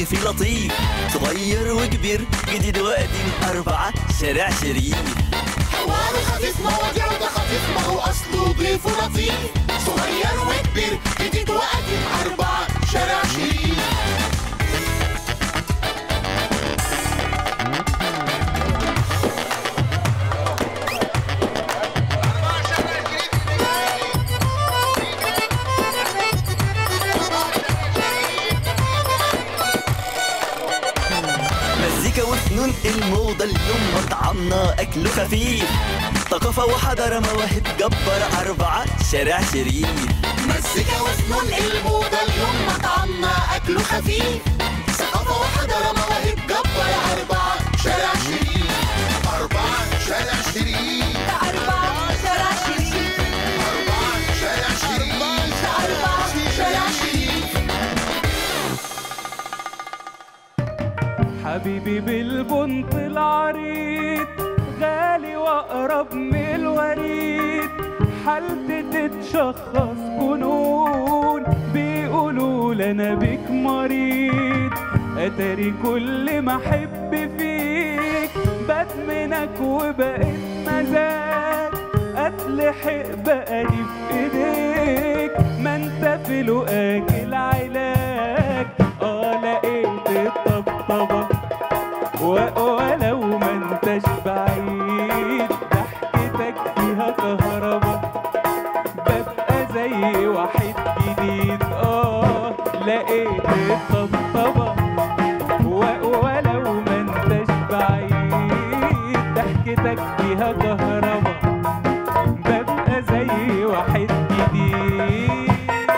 ضيفي لطيف صغير وكبير جديد وقديم أربعة شارع شريف حوار خفيف مواضيع خفيف ما هو أصله ضيف لطيف صغير وكبير جديد وقديم أربعة شارع شريف مزيكا وفنون الموضة اليوم مطعمنا أكله خفيف ثقافة وحضارة مواهب جبارة أربعة شارع شريف مزيكا وفنون الموضة اليوم مطعمنا أكله خفيف ثقافة وحضارة مواهب جبارة أربعة شارع شريف أربعة شارع شريف أربعة شارع شريف أربعة شارع شريف أربعة شارع شريف حبيبي بالبنط العريض غالي واقرب من الوريد حالتي تتشخص جنون بيقولوا لنا بيك مريض اتاري كل ما احب فيك بدمنك وبقيت مزاج اتلحق بقالي في ايديك ما انت في لقاك العلاج اه لقيت الطبطبه و- ولو ما انتش بعيد ضحكتك فيها كهربا ببقى زي واحد جديد اه لقيت الطبطبه و- ولو ما انتش بعيد ضحكتك فيها كهربا ببقى زي واحد جديد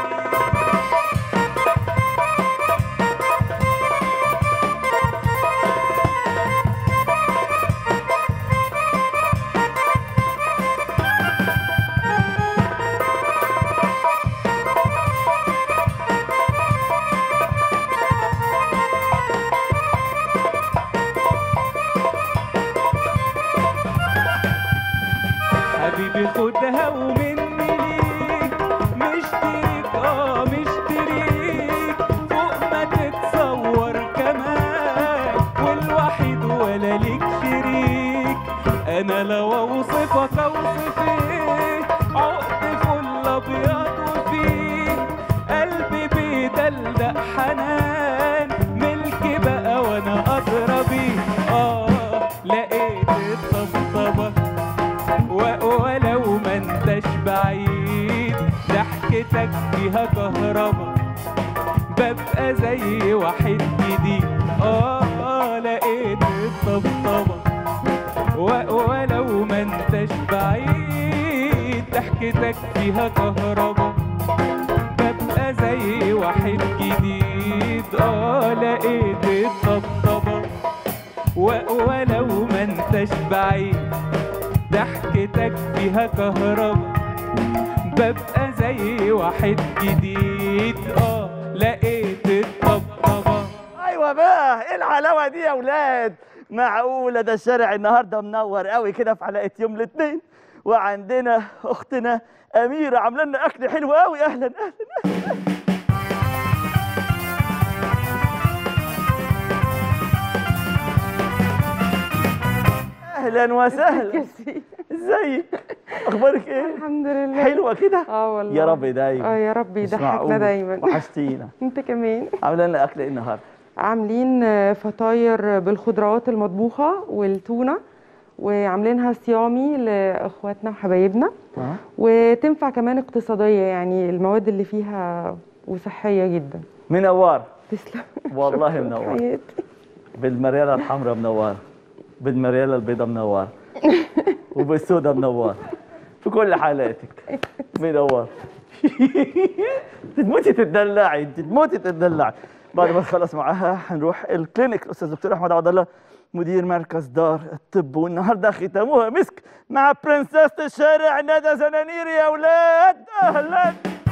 حبيبي خدها ومني ليك مشتريك اه مشتريك فوق ما تتصور كمان والوحيد ولا ليك شريك انا لو اوصفك اوصف ايه عقد فل ابيض وفيه قلبي بيدلدق حنان ملكي بقى وانا ادرى بيه اه لقيت الطبطبه و- ولو ما انتش بعيد ضحكتك فيها كهربا ببقى زي واحد جديد اه آه، لقيت الطبطبة و- ولو ما انتش بعيد ضحكتك فيها كهربا ببقى زي واحد جديد اه لقيت الطبطبة و- ولو ما انتش بعيد ضحكتك فيها كهربا ببقى زي واحد جديد اه لقيت الطبطبة ايوه بقى ايه الحلاوه دي يا اولاد معقوله ده الشارع النهارده منور قوي كده في حلقه يوم الاثنين وعندنا اختنا اميره عامله لنا اكل حلو قوي اهلا اهلا اهلا وسهلا ازيك اخبارك ايه الحمد لله حلوه كده اه والله يا رب دايما اه يا رب مش يضحكنا معقول. دايما وحشتينا انت كمان عامله لنا اكل ايه النهارده عاملين آه، فطاير بالخضروات المطبوخه والتونه وعاملينها صيامي لاخواتنا وحبايبنا اه وتنفع كمان اقتصاديه يعني المواد اللي فيها وصحيه جدا منور تسلم والله شكراً منور. حياتي. بالمريالة الحمراء منور بالمريالة البيضاء منور وبالسوداء منور في كل حالاتك منور تموتي تدلعي انت تموتي تدلعي بعد ما نخلص معاها هنروح الكلينيك الاستاذ دكتور احمد عبد الله مدير مركز دار الطب والنهارده ختامها مسك مع برنسيسة الشارع ندى زنانير يا اولاد اهلا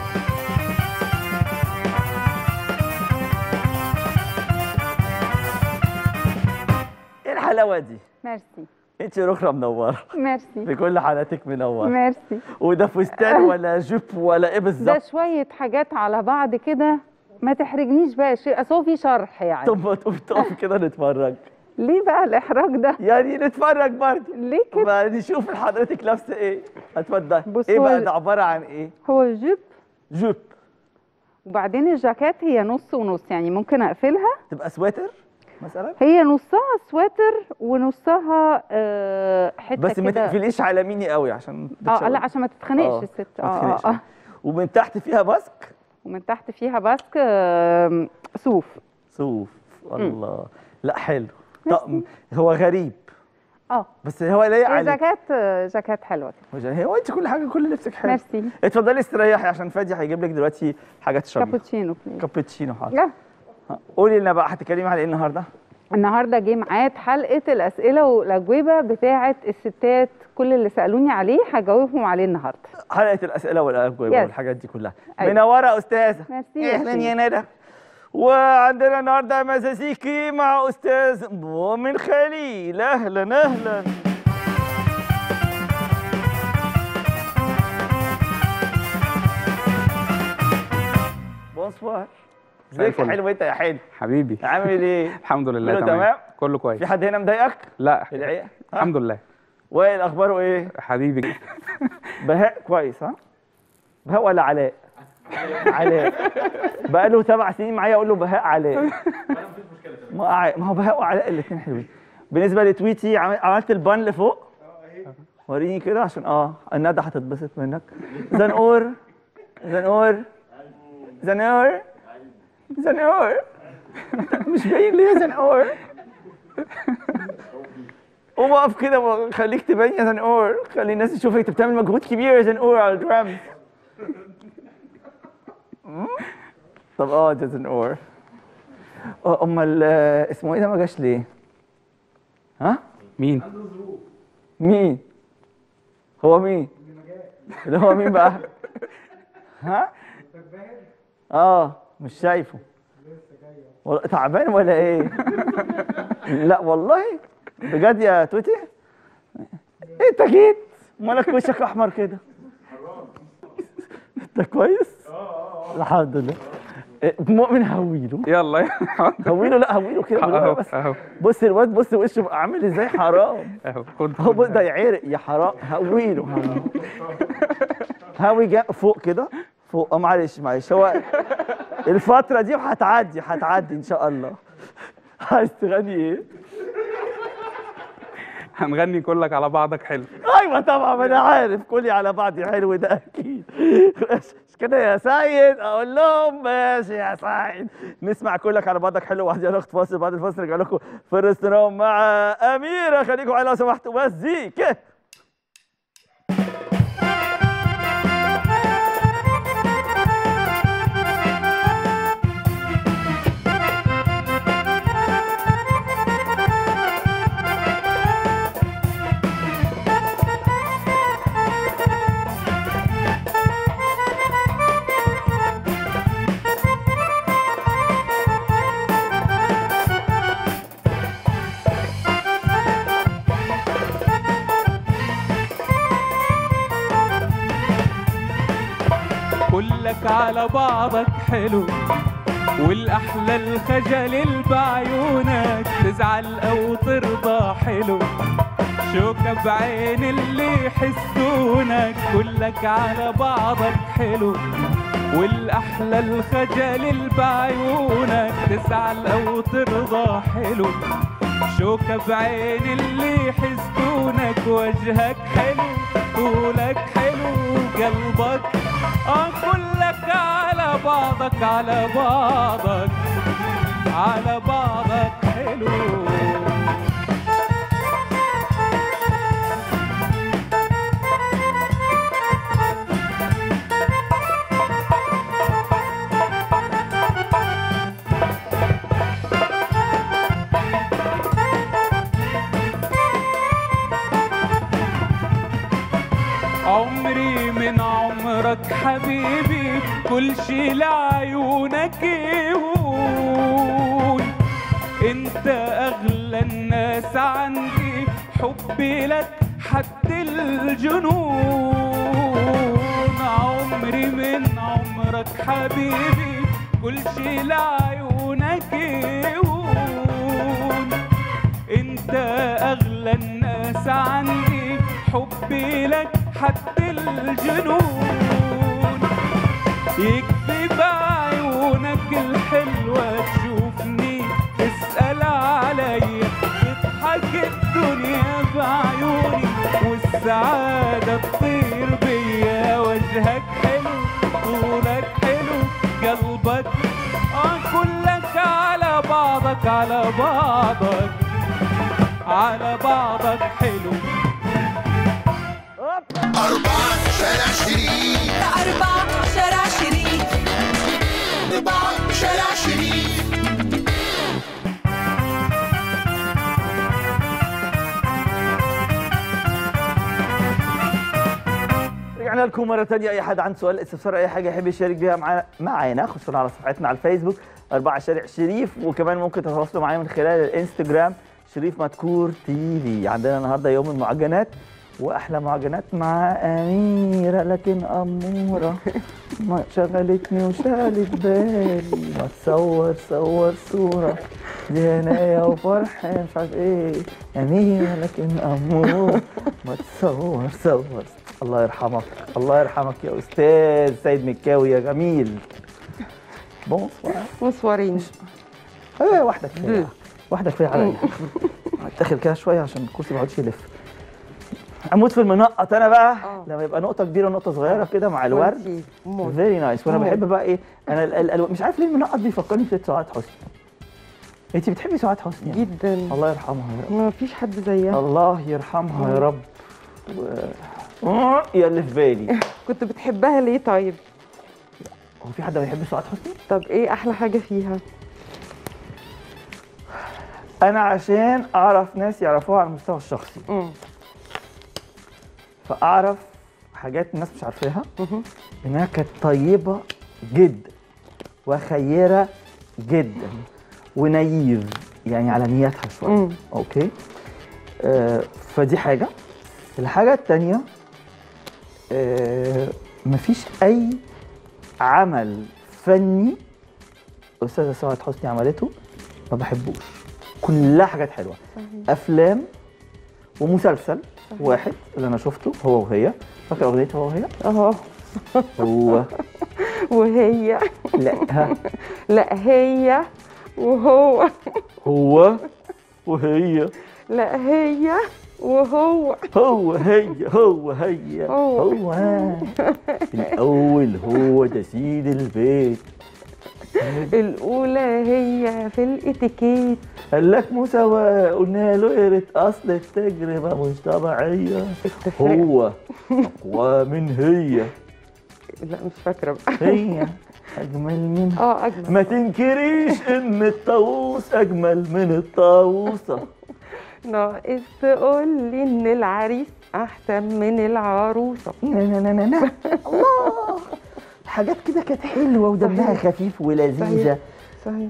ايه الحلاوه دي ميرسي انت ركرة منوره ميرسي في كل حالاتك منوره ميرسي وده فستان ولا جيب ولا ايه ده بالظبط شوية حاجات على بعض كده ما تحرجنيش بقى يا شيخ اصل هو في شرح يعني طب ما تقوم تقف كده نتفرج ليه بقى الاحراج ده يعني نتفرج برضه ليه كده ما نشوف حضرتك لابسه ايه اتفضل بص ايه هو بقى ال- ده عباره عن ايه هو جيب جوب وبعدين الجاكيت هي نص ونص يعني ممكن اقفلها تبقى سويتر مثلا هي نصها سواتر ونصها آه حته بس ما كده تقفليش على ميني قوي عشان اه بتشوه. لا عشان ما تتخنقش آه، الست ما اه تتخنقش. اه اه ومن تحت فيها باسك ومن تحت فيها باسك آه صوف صوف الله لا حلو طقم هو غريب اه بس هو لايق عليك جاكيت آه، جاكيت حلوه كده هو انت كل حاجه كل لبسك حلو ميرسي اتفضلي استريحي عشان فادي هيجيب لك دلوقتي حاجه تشربيها كابوتشينو بليز كابتشينو حاضر لا ها، قولي لنا بقى هتتكلمي على ايه النهارده النهارده جه ميعاد حلقه الاسئله والاجوبه بتاعه الستات كل اللي سالوني عليه هجاوبهم عليه النهارده حلقه الاسئله والاجوبه Yes. والحاجات دي كلها أيوة. منوره استاذه ميرسي يا اهلا شيخ. يا ندى وعندنا النهارده مزازيكي مع استاذ مؤمن خليل اهلا اهلا بونسوار ازيك يا الفل. حلو انت يا حلو حبيبي عامل ايه الحمد لله كله تمام تمام؟ كله كويس في حد هنا مضايقك لا في العيله ها؟ الحمد لله وائل اخباره ايه حبيبي بهاء كويس ها بهاء ولا علاء علاء بقى له سبع سنين معايا اقول له بهاء علاء ما ع- ما هو بهاء وعلاء الاثنين حلوين بالنسبه لتويتي عمل- عملت البان لفوق وريني كده عشان اه الندى هتتبسط منك زنقور زنقور زنقور زنقور مش باين ليه زنقور قوم اقف كده وخليك تبين يا زنقور خلي الناس تشوفك انت بتعمل مجهود كبير يا زنقور على الدرامز مم؟ طب اه ده زنقور آه، امال آه، اسمه ايه ده ما جاش ليه؟ ها؟ مين مين؟ هو مين؟ اللي هو مين بقى؟ ها؟ اه مش شايفه والله تعبان ولا ايه؟ لا والله بجد يا توتي انت جيت مالك وشك احمر كده انت كويس؟ الحمد لله إيه، مؤمن هويله يلا هويله لا هويله كده بالورقة اهو بس اهو بص الواد بص وشه بقى عامل ازاي حرام اهو خد هو بص ده يعرق يا حرام هويله هويله. هاوي جا فوق كده فوق اه معلش معلش هو الفترة دي هتعدي هتعدي ان شاء الله عايز تغني ايه؟ هنغني كلك على بعضك حلو ايوه طبعا ما انا عارف كلي على بعض حلو ده اكيد مش كده يا سيد اقول لهم ماشي يا سيد نسمع كلك على بعضك حلو وبعدين ناخد فاصل بعد الفاصل نرجع لكم في الريستوران مع اميره خليكم على لو سمحتوا مزيكا كلك على بعضك حلو والأحلى الخجل اللي بعيونك تزعل أو ترضى حلو شوكة بعين اللي يحسونك كلك على بعضك حلو والأحلى الخجل اللي بعيونك تزعل أو ترضى حلو شوكة بعين اللي يحسدونك وجهك حلو طولك حلو قلبك اه كلك على بعضك على بعضك على بعضك حلو عمري من عمرك حبيبي كل شي لعيونك يهون انت اغلى الناس عندي حبي لك حد الجنون عمري من عمرك حبيبي كل شي لعيونك يهون انت اغلى الناس عندي حبي لك حد الجنون يكفي بعيونك الحلوة تشوفني تسأل عليا تضحك الدنيا بعيوني والسعادة تطير بيا وجهك حلو طولك حلو قلبك آه كلك على بعضك على بعضك على بعضك حلو أربعة شارع شريف أربعة شارع شريف أربعة شارع شريف رجعنا لكم مرة تانية أي حد عنده سؤال استفسار أي حاجة يحب يشارك بيها معانا معانا خشوا على صفحتنا على الفيسبوك أربعة شارع شريف وكمان ممكن تتواصلوا معايا من خلال الانستجرام شريف مدكور تي في عندنا النهارده يوم المعجنات وأحلى معجنات مع أميرة لكن أمورة ما شغلتني وشغلت بالي ما تصور صور صورة دي هنايا وفرح مش عارف ايه أميرة لكن أمورة ما تصور صور الله يرحمك الله يرحمك يا أستاذ سيد مكاوي يا جميل بونسوار مصورين ايه واحدة كفاية واحدة كفاية عليا اتاخد كده شوية عشان الكرسي ما يقعدش يلف اموت في المنقط انا بقى آه. لما يبقى نقطة كبيرة ونقطة صغيرة كده مع الورد وانتي موت. فيري نايس وانا موت. بحب بقى ايه انا ال- ال- ال- مش عارف ليه المنقط بيفكرني في سعاد حسني انت بتحبي سعاد حسني يعني؟ جدا الله يرحمها يا رب ما فيش حد زيها الله يرحمها يا رب و... آه، يا اللي في بالي كنت بتحبها ليه طيب هو في حد ما بيحب سعاد حسني؟ طب ايه احلى حاجه فيها انا عشان اعرف ناس يعرفوها على المستوى الشخصي امم فاعرف حاجات الناس مش عارفاها مهم. انها كانت طيبه جدا وخيره جدا ونايف يعني على نياتها شويه مم. اوكي آه فدي حاجه الحاجه الثانيه آه مفيش اي عمل فني استاذه سعاد حسني عملته ما بحبوش كلها حاجات حلوه افلام ومسلسل واحد اللي انا شفته هو وهي فاكر اغنيه هو وهي اه هو وهي لا ها لا هي وهو هو وهي لا هي وهو هو هي هو هي هو. هو الأول هو ده سيد البيت الاولى هي في الاتيكيت قال لك مساواة قلنا له يا ريت أصل التجربة مش طبيعية التفرقة. هو أقوى من هي لا مش فاكره بقى هي أجمل منها اه اجمل ما تنكريش إن الطاووس أجمل من الطاووسة ناقص تقول لي ان العريس احسن من العروسه نا نا نا نا نا. الله حاجات كده كانت حلوة ودمها صحيح. خفيف ولذيذة صحيح. صحيح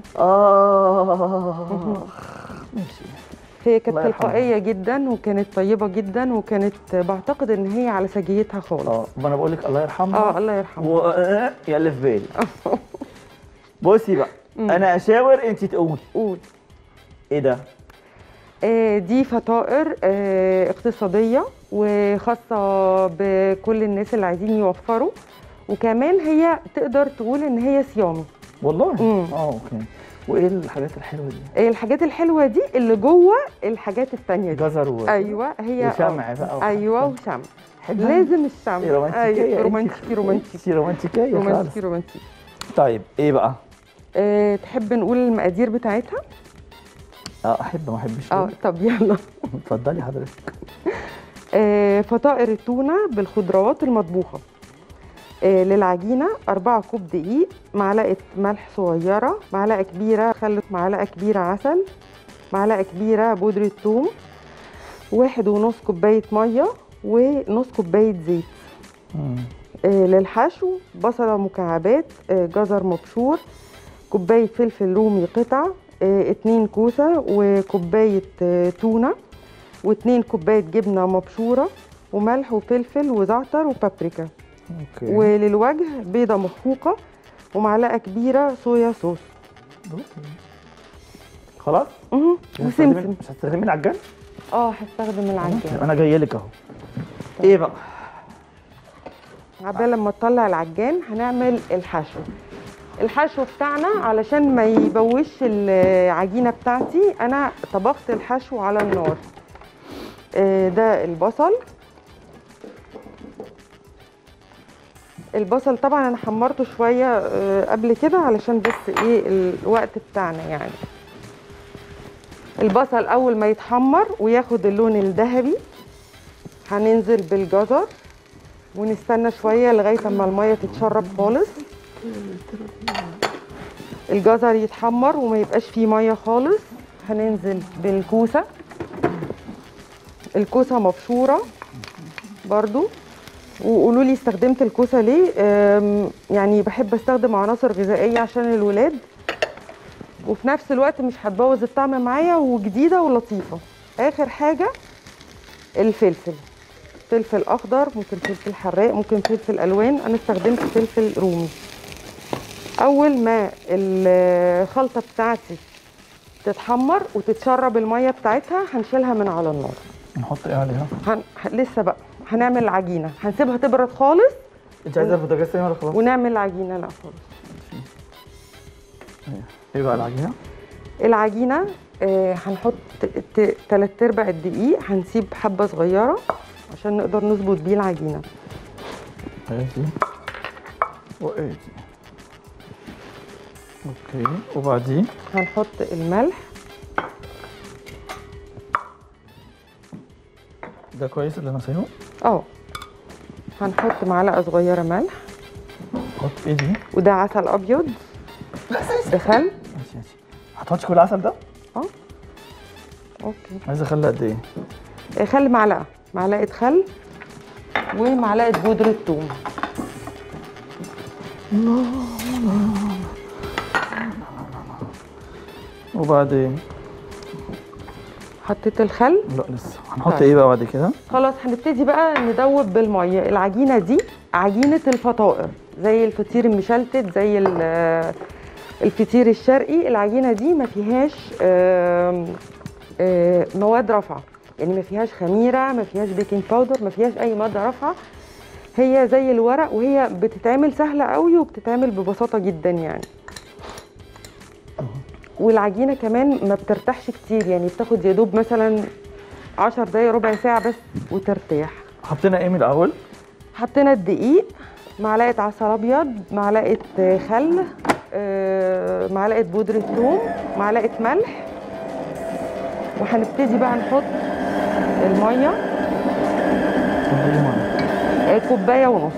آه ماشي هي كانت الله يرحمها. تلقائيه جدا وكانت طيبه جدا وكانت بعتقد ان هي على سجيتها خالص اه ما انا بقول لك الله يرحمها اه الله يرحمه و... آه، يا اللي في بالي بصي بقى انا اشاور انت تقولي قول ايه ده آه، دي فطائر آه، اقتصادية وخاصة بكل الناس اللي عايزين يوفروا وكمان هي تقدر تقول ان هي صيامي والله مم. اه اوكي وايه الحاجات الحلوه دي آه، الحاجات الحلوة دي اللي جوه الحاجات التانية دي جزر و... ايوه هي وشمع آه، بقى وحاجات. ايوه وشمع حلوة. لازم الشمع إيه رومانسيكيه ايوه أنت. رومانسيكي رومانسيكي أنت رومانسيكيه خالص رومانسيكي رومانسيكي طيب ايه بقى أه تحب نقول المقادير بتاعتها؟ اه احب ما احبش اه ليه؟ طب يلا اتفضلي حضرتك آه، فطائر التونة بالخضروات المطبوخة آه، للعجينة أربعة كوب دقيق معلقة ملح صغيرة معلقة كبيرة خل معلقة كبيرة عسل معلقة كبيرة بودرة ثوم واحد ونص كوباية مية ونص كوباية زيت مم. آه، للحشو بصلة مكعبات آه، جزر مبشور كوباية فلفل رومي قطع آه، اتنين كوسة وكوباية آه، تونة واتنين كوباية جبنة مبشورة وملح وفلفل وزعتر وبابريكا اوكي وللوجه بيضة مخفوقة ومعلقه كبيره صويا صوص خلاص مهم. مش هتستخدمي- وسمسم مش هتستخدمي العجان اه هستخدم العجان انا جاي لك اهو ايه بقى عبال لما تطلع العجان هنعمل الحشو الحشو بتاعنا علشان ما يبوش العجينه بتاعتي انا طبخت الحشو على النار آه، ده البصل البصل طبعا انا حمرته شويه آه، قبل كده علشان بس ايه الوقت بتاعنا يعني البصل اول ما يتحمر وياخد اللون الذهبي هننزل بالجزر ونستنى شويه لغايه اما الميه تتشرب خالص الجزر يتحمر وما يبقاش فيه ميه خالص هننزل بالكوسه الكوسه مبشوره برضو وقولوا لي استخدمت الكوسه ليه أم، يعني بحب استخدم عناصر غذائيه عشان الولاد وفي نفس الوقت مش هتبوظ الطعم معايا وجديده ولطيفه اخر حاجه الفلفل فلفل اخضر ممكن فلفل حراق ممكن فلفل الوان انا استخدمت فلفل رومي اول ما الخلطه بتاعتي تتحمر وتتشرب الميه بتاعتها هنشيلها من على النار نحط ايه عليها هن... ه- لسه بقى هنعمل العجينه هنسيبها تبرد خالص انت عايزه البوتاجاز تاني ولا خلاص ونعمل العجينه لا خالص ايه بقى العجينه العجينه آه هنحط ت- تلات ارباع الدقيق هنسيب حبه صغيره عشان نقدر نظبط بيه العجينه ايه دي وايه دي اوكي وبعدين هنحط الملح ده كويس اللي انا سايبه اه هنحط معلقه صغيره ملح حط ايه دي وده عسل ابيض ده خل ماشي ماشي هتحطش كل العسل ده اوكي عايزه اخلي قد ايه آه، خل معلقه معلقه خل ومعلقه بودره ثوم وبعدين حطيت الخل لا لسه هنحط طيب. ايه بقى بعد كده خلاص هنبتدي بقى ندوب بالميه العجينه دي عجينه الفطائر زي الفطير المشلتت زي ال- الفطير الشرقي العجينه دي ما فيهاش آم، آه، مواد رافعه يعني ما فيهاش خميره ما فيهاش بيكنج باودر ما فيهاش اي ماده رافعه هي زي الورق وهي بتتعمل سهله قوي وبتتعمل ببساطه جدا يعني والعجينه كمان ما بترتاحش كتير يعني بتاخد يا دوب مثلا 10 دقايق ربع ساعه بس وترتاح حطينا ايه من الاول حطينا الدقيق معلقه عسل ابيض معلقه خل آه، معلقه بودره ثوم معلقه ملح وهنبتدي بقى نحط الميه قد ايه ميه آه، كوبايه ونص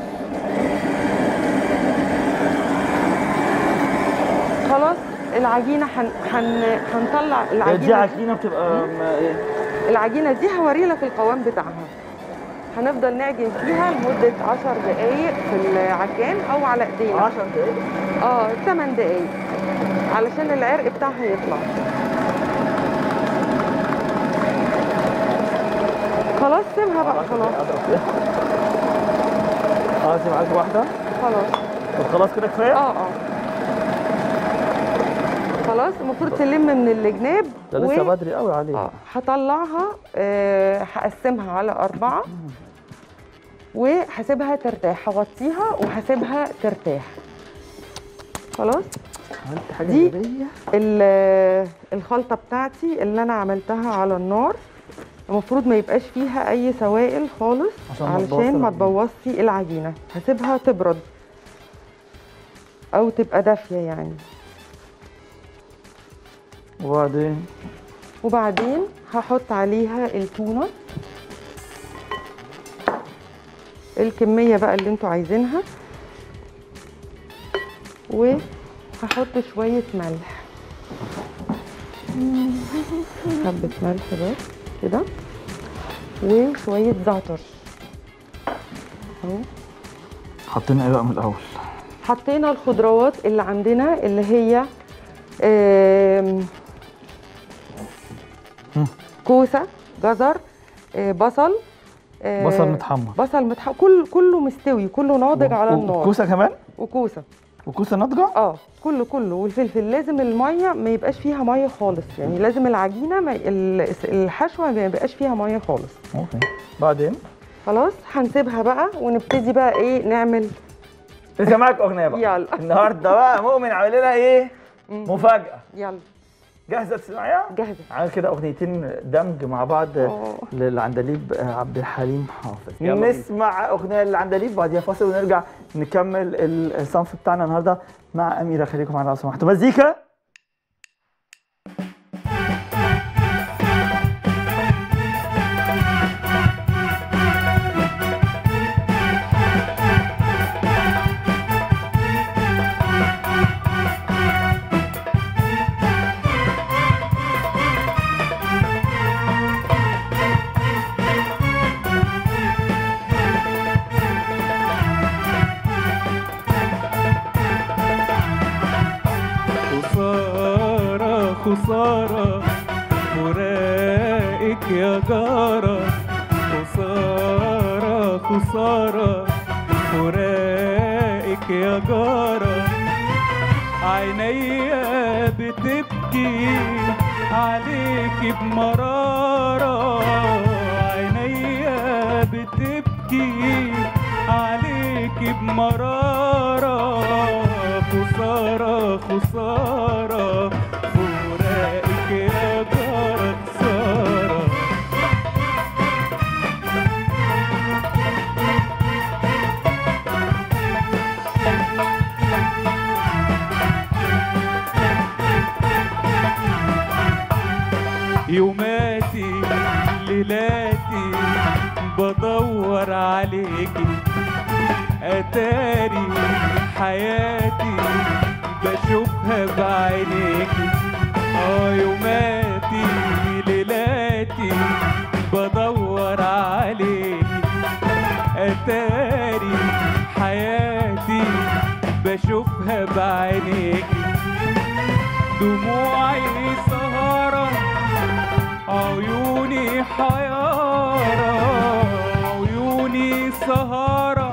خلاص العجينه هن... هن... هنطلع دي العجينه عجينه بتبقى ما ايه العجينه دي هوري لك القوام بتاعها هنفضل نعجن فيها لمده 10 دقائق في العجان او على ايدينا 10 دقايق اه 8 دقايق علشان العرق بتاعها يطلع خلاص سيبها بقى خلاص خلاص معاك واحده خلاص طب خلاص كده كفايه اه اه خلاص المفروض تلم من الجناب ده لسه و- بدري قوي عليه اه هطلعها آه هقسمها على أربعة وهسيبها ترتاح هغطيها وهسيبها ترتاح خلاص عملت حاجه دي غبيه ال- الخلطة بتاعتي اللي أنا عملتها على النار المفروض ما يبقاش فيها أي سوائل خالص عشان ما تبوظش علشان ما العجينة. تبوظش العجينة هسيبها تبرد أو تبقى دافية يعني وبعدين وبعدين هحط عليها التونة الكمية بقى اللي انتوا عايزينها وهحط شوية ملح حبة ملح بس كده وشوية زعتر اهو حطينا ايه بقى من الاول حطينا الخضروات اللي عندنا اللي هي آم، مم. كوسه جزر آه، بصل آه، بصل متحمر بصل متحمر كل كله مستوي كله ناضج على و- النار كوسه كمان وكوسه وكوسه ناضجه اه كله كله والفلفل لازم الميه ما يبقاش فيها ميه خالص يعني لازم العجينه ما ال- الحشوه ما يبقاش فيها ميه خالص اوكي بعدين خلاص هنسيبها بقى ونبتدي بقى ايه نعمل لسه معاك اغنيه بقى يلا. النهارده بقى مؤمن عامل لنا ايه مفاجاه يلا جاهزه تسمعيها جاهزه عامل كده اغنيتين دمج مع بعض أوه. للعندليب عبد الحليم حافظ يلا بينا. نسمع اغنيه للعندليب بعديها فاصل ونرجع نكمل الصنف بتاعنا النهارده مع اميره خليكم معانا لو سمحتوا مزيكا خسارة خسارة فراقك يا جارة خسارة خسارة فراقك يا جارة عينيا بتبكي عليك بمرارة عينيا بتبكي عليك بمرارة خسارة خسارة فراقك يا جارة خسارة يوماتي ليلاتي بدور عليكي اتاري حياتي بشوفها بعينيكي اه يوماتي ليلاتي بدور عليكي اتاري حياتي بشوفها بعينيكي دموعي سهرة عيوني حيارة عيوني سهرة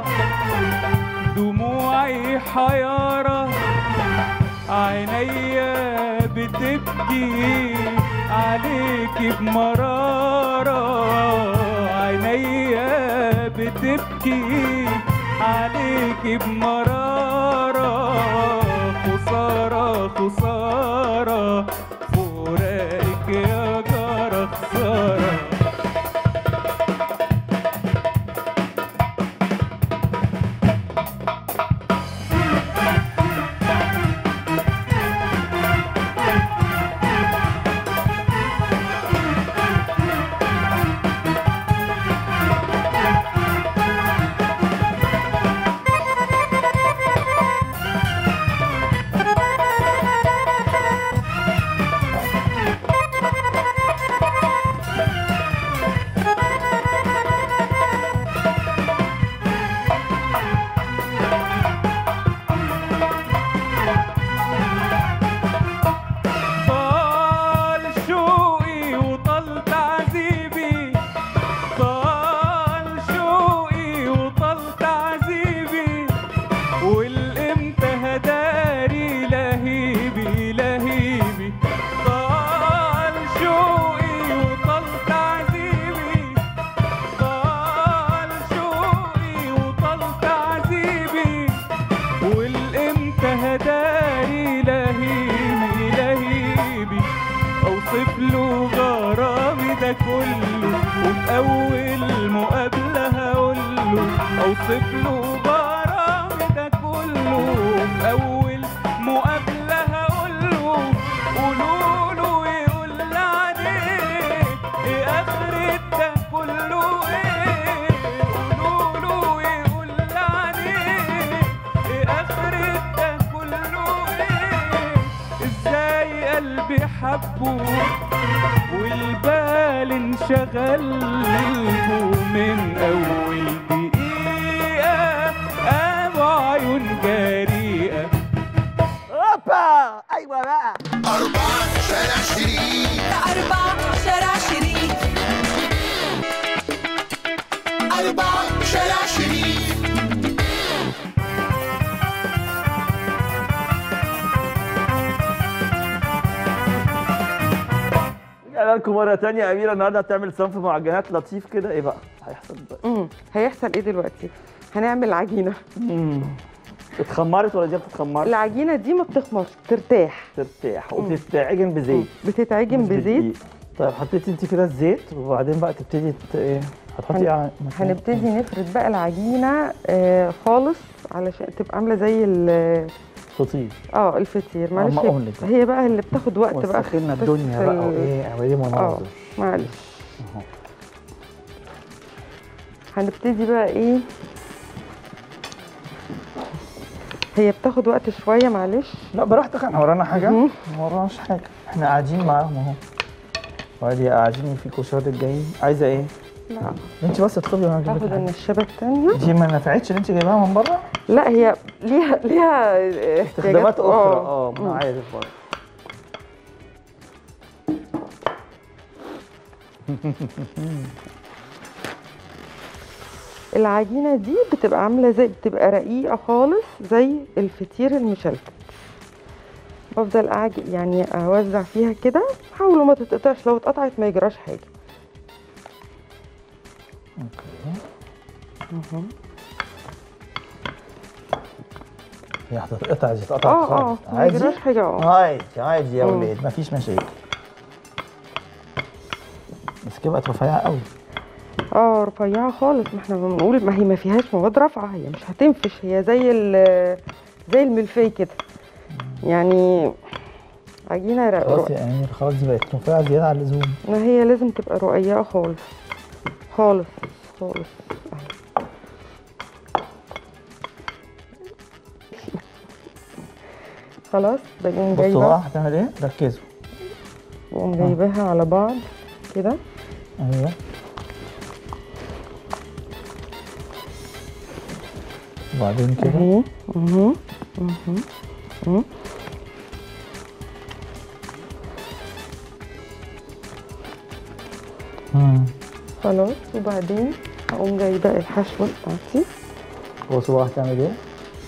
دموعي حيارة عينيا بتبكي عليك بمرارة عينيا بتبكي عليك بمرارة خسارة خسارة فراقك يا جارة خسارة طال شوقي وطال تعذيبي طال شوقي وطال تعذيبي والامتى هداري لهيبي لهيبي طال شوقي وطال تعذيبي طال شوقي وطال تعذيبي والامتى هداري لهيبي لهيبي اوصف له غرامي ده كله وفي اول مقابله هقول له اوصف له غرامي ده كله وفي اول مقابله هقول له قولوا له يقول لي عليك ايه اخرة ده كله ايه قولوا له يقول لي عليك ايه اخرة ده كله ايه ازاي قلبي حبه والبال انشغلته من اول دقيقة ابو عيون جريئة اوبا ايوه بقى أربعة شارع شريف أربعة شارع شريف أربعة شارع شريف اهلا لكم مره تانية اميره النهارده هتعمل صنف معجنات لطيف كده ايه بقى هيحصل بقى امم هيحصل ايه دلوقتي هنعمل عجينه اتخمرت ولا دي بتتخمر العجينه دي ما بتخمرش ترتاح ترتاح وبتتعجن بزيت بتتعجن مش بزيت بدقيق. طيب حطيتي انت كده الزيت وبعدين بقى تبتدي ت- ايه هتحطي هن- على- هنبتدي نفرد بقى العجينه آه خالص علشان تبقى عامله زي ال- فطير اه الفطير معلش ما هي- أقولك بقى. هي بقى اللي بتاخد وقت بقى وسخنا بس الدنيا بقى ال- وايه اعملي اه مناظر معلش هنبتدي بقى ايه هي بتاخد وقت شويه معلش لا براحتك احنا ورانا حاجه مهم. ما وراناش حاجه احنا قاعدين معاهم اهو وادي قاعدين في كشري الجايين عايزه ايه لا انت بس اطلبي وانا اجيب هاخد لك حاجة. النشابه التانية دي ما نفعتش اللي انت جايباها من بره لا هي ليها ليها استخدامات اخرى اه مم. ما عارف برضه العجينه دي بتبقى عامله زي بتبقى رقيقه خالص زي الفطير المشلتت بفضل أعج... يعني اوزع فيها كده حاولوا ما تتقطعش لو اتقطعت ما يجراش حاجه مهم. هي هتتقطع دي تتقطع اه اه خالص ما عادي يجراش حاجه اه عادي عادي يا مم. ولاد مفيش مشاكل بس كده بقت رفيعه قوي اه رفيعه خالص ما احنا بنقول ما هي ما فيهاش مواد رافعه هي مش هتنفش هي زي ال زي الملفي كده يعني عجينه رق- خلاص يا امير خلاص دي بقت رفيعه زياده عن اللزوم ما هي لازم تبقى رقيقة خالص خالص خالص خلاص بقوم بصوا بقى جايبة هتعمل ايه ركزوا بقوم جايباها على بعض كده ايوه وبعدين كده اهي اهو اهو اهو مم. خلاص وبعدين هقوم جايبة الحشوة بتاعتي بصوا بقى هتعمل ايه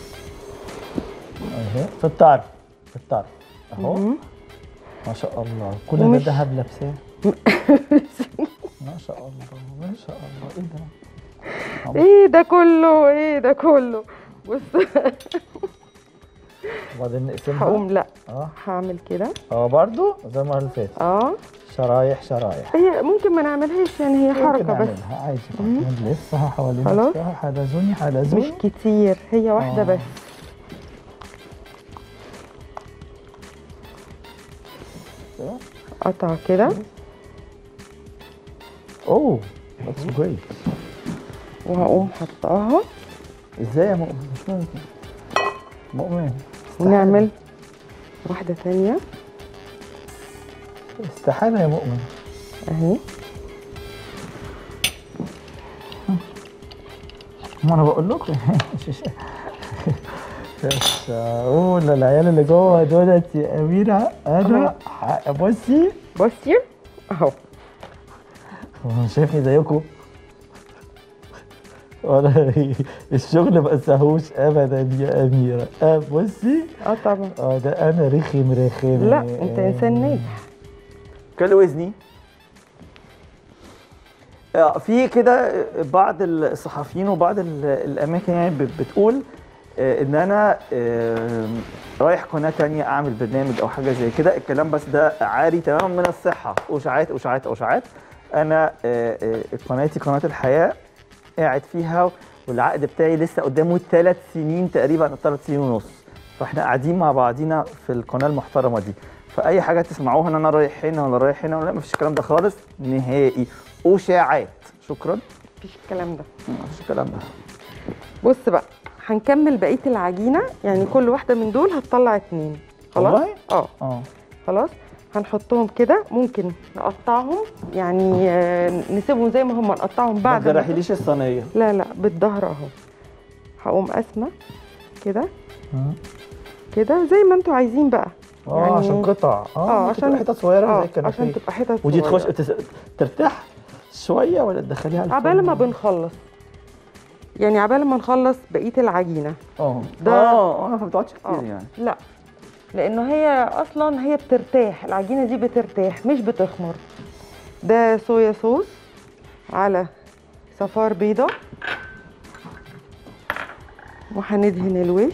اهي في الطرف في الطرف اهو اهو. ما شاء الله كل ده ومش- دهب لابساه ما شاء الله ما شاء الله ايه ده ايه ده كله ايه ده كله بص وبعدين نقسمها هقوم لا اه هعمل كده اه برضو زي المره اللي فاتت اه شرايح شرايح هي ممكن ما نعملهاش يعني هي ممكن حركة بس نعملها عادي نلفها حوالين خلاص. نفسها حلزوني مش حلزوني كتير هي واحدة آه. بس قطع كده اوه ذاتس جريت وهقوم حطاها ازاي يا مؤمن مش ممكن مؤمن استحالة. ونعمل واحدة تانية استحالة يا مؤمن اهي ما انا بقول لكم بس اقول العيال اللي جوه دولت يا اميره انا ح- بصي بصي اهو هو شايفني زيكم ولا الشغل ما انساهوش ابدا يا اميره آه بصي اه طبعا اه ده انا رخم رخم لا انت انسان ناجح كل وزني آه، في كده بعض الصحفيين وبعض ال- الاماكن يعني بت- بتقول آه، ان انا آه، رايح قناه تانية اعمل برنامج او حاجه زي كده الكلام بس ده عاري تماما من الصحه اشاعات اشاعات اشاعات انا آه، آه، قناتي قناه الحياه قاعد فيها والعقد بتاعي لسه قدامه ثلاث سنين تقريبا ثلاث سنين ونص فاحنا قاعدين مع بعضينا في القناه المحترمه دي فاي حاجه تسمعوها ان انا رايح هنا ولا رايح هنا ولا مفيش الكلام ده خالص نهائي اشاعات شكرا مفيش الكلام ده مفيش الكلام ده بص بقى هنكمل بقية العجينة يعني كل واحدة من دول هتطلع اتنين خلاص والله؟ اه اه خلاص هنحطهم كده ممكن نقطعهم يعني آه، نسيبهم زي ما هم نقطعهم ما بعد ما- تجرحيليش الصينيه لا لا بالظهر اهو هقوم قاسمه كده مم. كده زي ما انتوا عايزين بقى اه يعني- عشان قطع اه اه ممكن عشان تبقى حتت صغيره اه زي الكنافيه عشان تبقى حتت ودي تخش صغيرة. تس... ترتاح شويه ولا تدخليها الفرن؟ عبال ما بنخلص يعني عبال ما نخلص بقيه العجينه اه ده- اه اه ما بتقعدش اه كتير يعني لا لانه هي اصلا هي بترتاح العجينه دي بترتاح مش بتخمر ده صويا صوص على صفار بيضه وهندهن الوش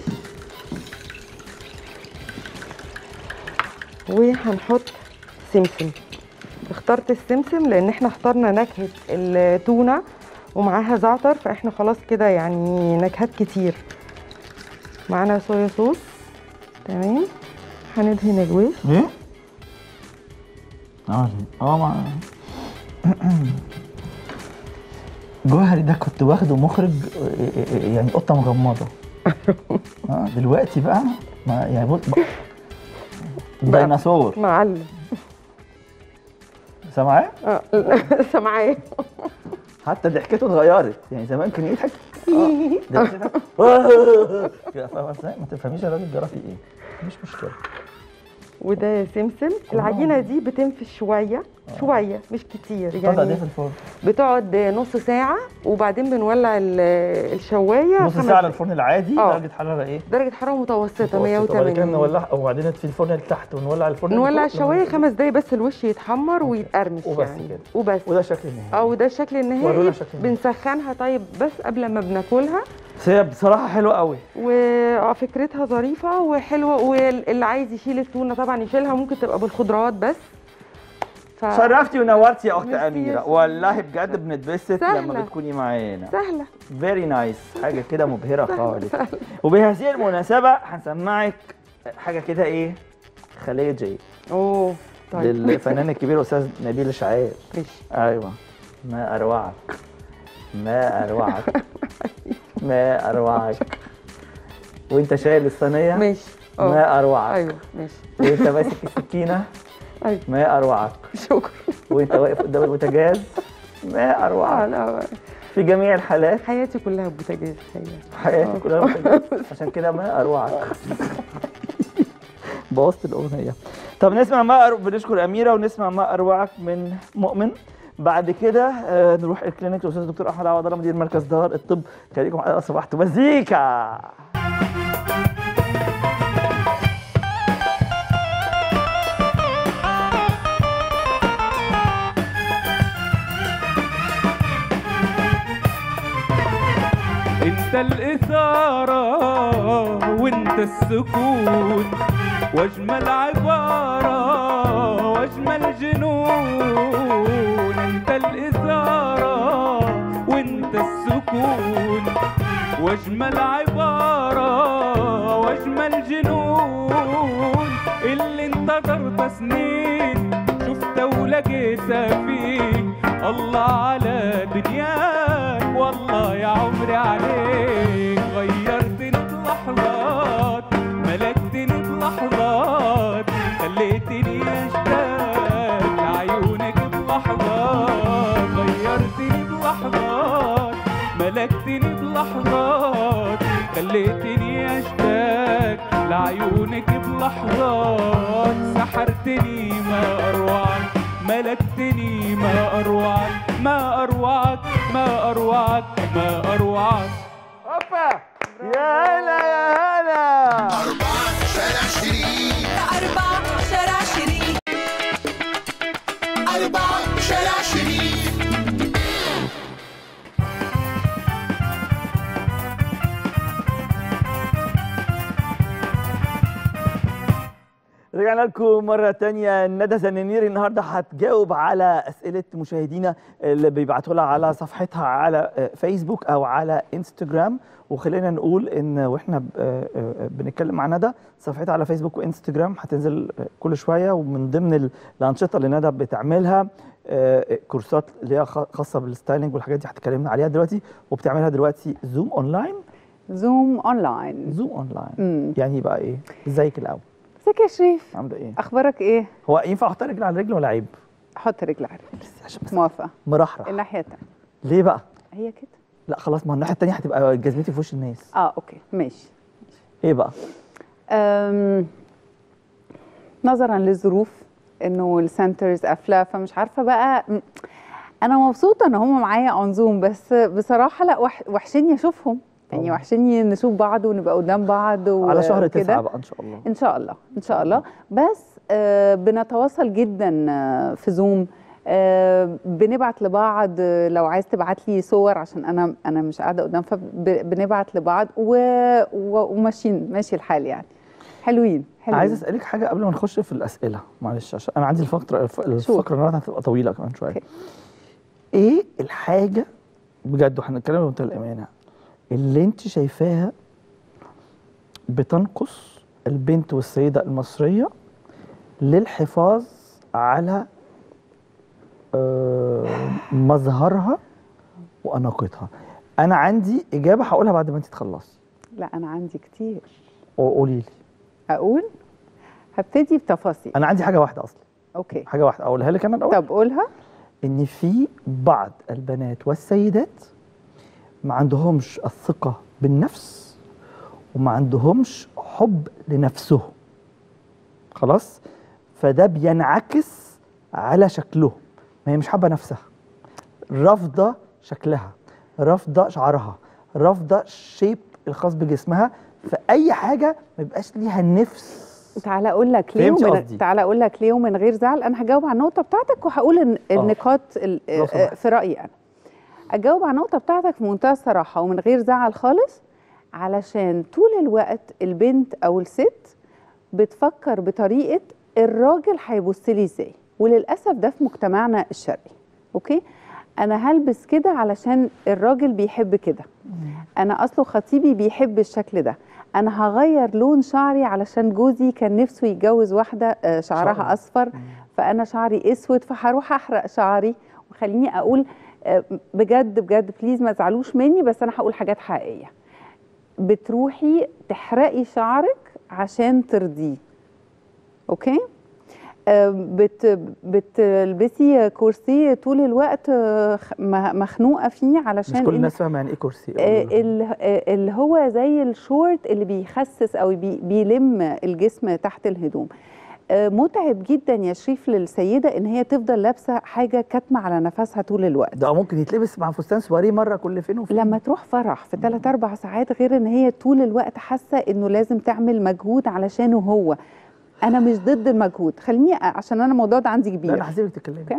وهنحط سمسم اخترت السمسم لان احنا اخترنا نكهه التونه ومعاها زعتر فاحنا خلاص كده يعني نكهات كتير معانا صويا صوص تمام هندهن الوش ايه؟ اه اه مع جوهري ده كنت واخده مخرج آه، آه، يعني قطه مغمضه اه دلوقتي بقى ما يعني بص بقى ديناصور معلم سامعاه؟ اه سامعاه حتى ضحكته اتغيرت يعني زمان كان يضحك اه دلوقتي يضحك. آه. كده فاهمة ازاي؟ ما تفهميش الراجل جرى فيه ايه مش مشكله وده سمسم العجينه دي بتنفش شويه شويه مش كتير تقعد قد ايه يعني في الفرن؟ بتقعد نص ساعه وبعدين بنولع ال- الشوايه نص خمس ساعه على الفرن العادي اه. درجه حراره ايه؟ درجه حراره متوسطه وبعد كده 180 نولع وبعدين في الفرن اللي تحت ونولع الفرن اللي نولع فوق. الشوايه خمس دقايق بس الوش يتحمر ويتقرمش وبس يعني كده. وبس وده شكل النهائي اه وده الشكل ورونا النهائي شكل النهائي. بنسخنها طيب بس قبل ما بناكلها بس هي بصراحه حلوه قوي وفكرتها ظريفه وحلوه واللي عايز يشيل التونه طبعا يشيلها ممكن تبقى بالخضروات بس ف... شرفتي ونورتي يا اخت ميرسي يا اميره سيدي. والله بجد بنتبسط لما سهلة. بتكوني معانا سهله فيري نايس حاجه كده مبهره خالص وبهذه المناسبه هنسمعك حاجه كده ايه خليجي اوه طيب للفنان الكبير استاذ نبيل الشعير ماشي ايوه ما اروعك ما اروعك ما اروعك وانت شايل الصينيه ماشي اه ما اروعك ايوه ماشي وانت ماسك السكينه ايوه ما اروعك شكرا وانت واقف قدام البوتاجاز ما آه، اروعك لا في جميع الحالات حياتي كلها بوتاجاز حقيقة حياتي كلها بوتاجاز عشان كده ما اروعك بوظت الاغنيه طب نسمع ما أرو... بنشكر اميره ونسمع ما اروعك من مؤمن بعد كده آه نروح الكلينيك الاستاذ الدكتور احمد عوض الله مدير مركز دار الطب خليكم معايا صباحتوا مزيكا انت الاثاره وانت السكون واجمل عباره واجمل جنون انت الاثاره وانت السكون واجمل عباره واجمل جنون اللي انتظرت سنين شفتها ولقيتها فيك الله على دنياك والله يا عمري عليك غيرتني بلحظات ملكتني بلحظات خليتني اشتاق لعيونك بلحظات غيرتني بلحظات ملكتني بلحظات خليتني اشتاق لعيونك بلحظات سحرتني ما اروعك ملكتني ما اروعك ما اروعك ما اروعك ما اروعك هوبا يا هلا يا هلا أربعة شارع شريف أربعة شارع شريف أربعة شارع شريف رجعنا لكم مرة تانية ندى زنانير النهاردة هتجاوب على أسئلة مشاهدينا اللي بيبعتوا لها على صفحتها على آه، فيسبوك أو على انستجرام وخلينا نقول إن وإحنا ب- آه، آه، بنتكلم مع ندى صفحتها على فيسبوك وانستجرام هتنزل آه، كل شوية ومن ضمن ال- الأنشطة اللي ندى بتعملها آه، كورسات اللي هي خ- خاصة بالستايلينج والحاجات دي هتكلمنا عليها دلوقتي وبتعملها دلوقتي زوم أونلاين زوم اونلاين زوم أونلاين امم يعني بقى إيه؟ إزيك الأول؟ ازيك يا شريف عاملة إيه؟ اخبارك ايه هو ينفع احط رجل على رجل ولا عيب؟ حط رجل على رجل عشان بس موافقه مرحرح الناحيه التانيه ليه بقى؟ هي كده لا خلاص ما هو الناحيه التانيه هتبقى جزمتي في وش الناس اه اوكي ماشي ايه بقى؟ أم، نظرا للظروف انه السنترز قافله فمش عارفه بقى م- انا مبسوطه ان هم معايا اون زوم بس بصراحه لا وح- وحشني اشوفهم يعني طبعاً. وحشني نشوف بعض ونبقى قدام بعض و- على شهر وكده. تسعة بقى ان شاء الله ان شاء الله ان شاء الله بس آه، بنتواصل جدا آه، في زوم آه، بنبعت لبعض آه، لو عايز تبعت لي صور عشان انا انا مش قاعده قدام فبنبعت لبعض و- و- وماشيين ماشي الحال يعني حلوين حلوين عايز اسالك حاجه قبل ما نخش في الاسئله معلش عشان انا عندي الفقره الف- الفقره النهارده هتبقى طويله كمان شويه أوكي. ايه الحاجه بجد واحنا بنتكلم بمنتهى الامانه اللي انت شايفاها بتنقص البنت والسيده المصريه للحفاظ على آه، مظهرها واناقتها انا عندي اجابه هقولها بعد ما انت تخلصي لا انا عندي كتير قولي لي اقول هبتدي بتفاصيل انا عندي حاجه واحده اصلا اوكي حاجه واحده اقولها لك انا الاول طب قولها ان في بعض البنات والسيدات ما عندهمش الثقه بالنفس وما عندهمش حب لنفسهم خلاص فده بينعكس على شكلهم ما هي مش حابه نفسها رافضه شكلها رافضه شعرها رافضه الشيب الخاص بجسمها فاي حاجه ما يبقاش ليها نفس تعالى اقول لك ليه فهمتي ومن قصدي؟ تعالى اقول لك ليه ومن غير زعل انا هجاوب على النقطه بتاعتك وهقول إن النقاط ال- لو سمحت. في رايي انا اجاوب على النقطه بتاعتك في منتهى الصراحه ومن غير زعل خالص علشان طول الوقت البنت او الست بتفكر بطريقه الراجل هيبص لي ازاي وللاسف ده في مجتمعنا الشرقي اوكي انا هلبس كده علشان الراجل بيحب كده انا اصله خطيبي بيحب الشكل ده انا هغير لون شعري علشان جوزي كان نفسه يتجوز واحده آه، شعرها شعر. اصفر فانا شعري اسود فهروح احرق شعري وخليني اقول آه، بجد بجد بليز ما تزعلوش مني بس انا هقول حاجات حقيقيه بتروحي تحرقي شعرك عشان ترضيه اوكي آه، بت بتلبسي كرسي طول الوقت آه، خ- م- مخنوقه فيه علشان مش كل إن- الناس فاهمه يعني ايه كرسي أو آه، ال- ال- آه، اللي هو زي الشورت اللي بيخسس او بي- بيلم الجسم تحت الهدوم آه، متعب جدا يا شريف للسيده ان هي تفضل لابسه حاجه كاتمه على نفسها طول الوقت ده ممكن يتلبس مع فستان سواريه مره كل فين وفين لما تروح فرح في 3 4 ساعات غير ان هي طول الوقت حاسه انه لازم تعمل مجهود علشانه هو انا مش ضد المجهود خليني عشان انا الموضوع ده عندي لا كبير انا هسيبك تتكلمي أوكي.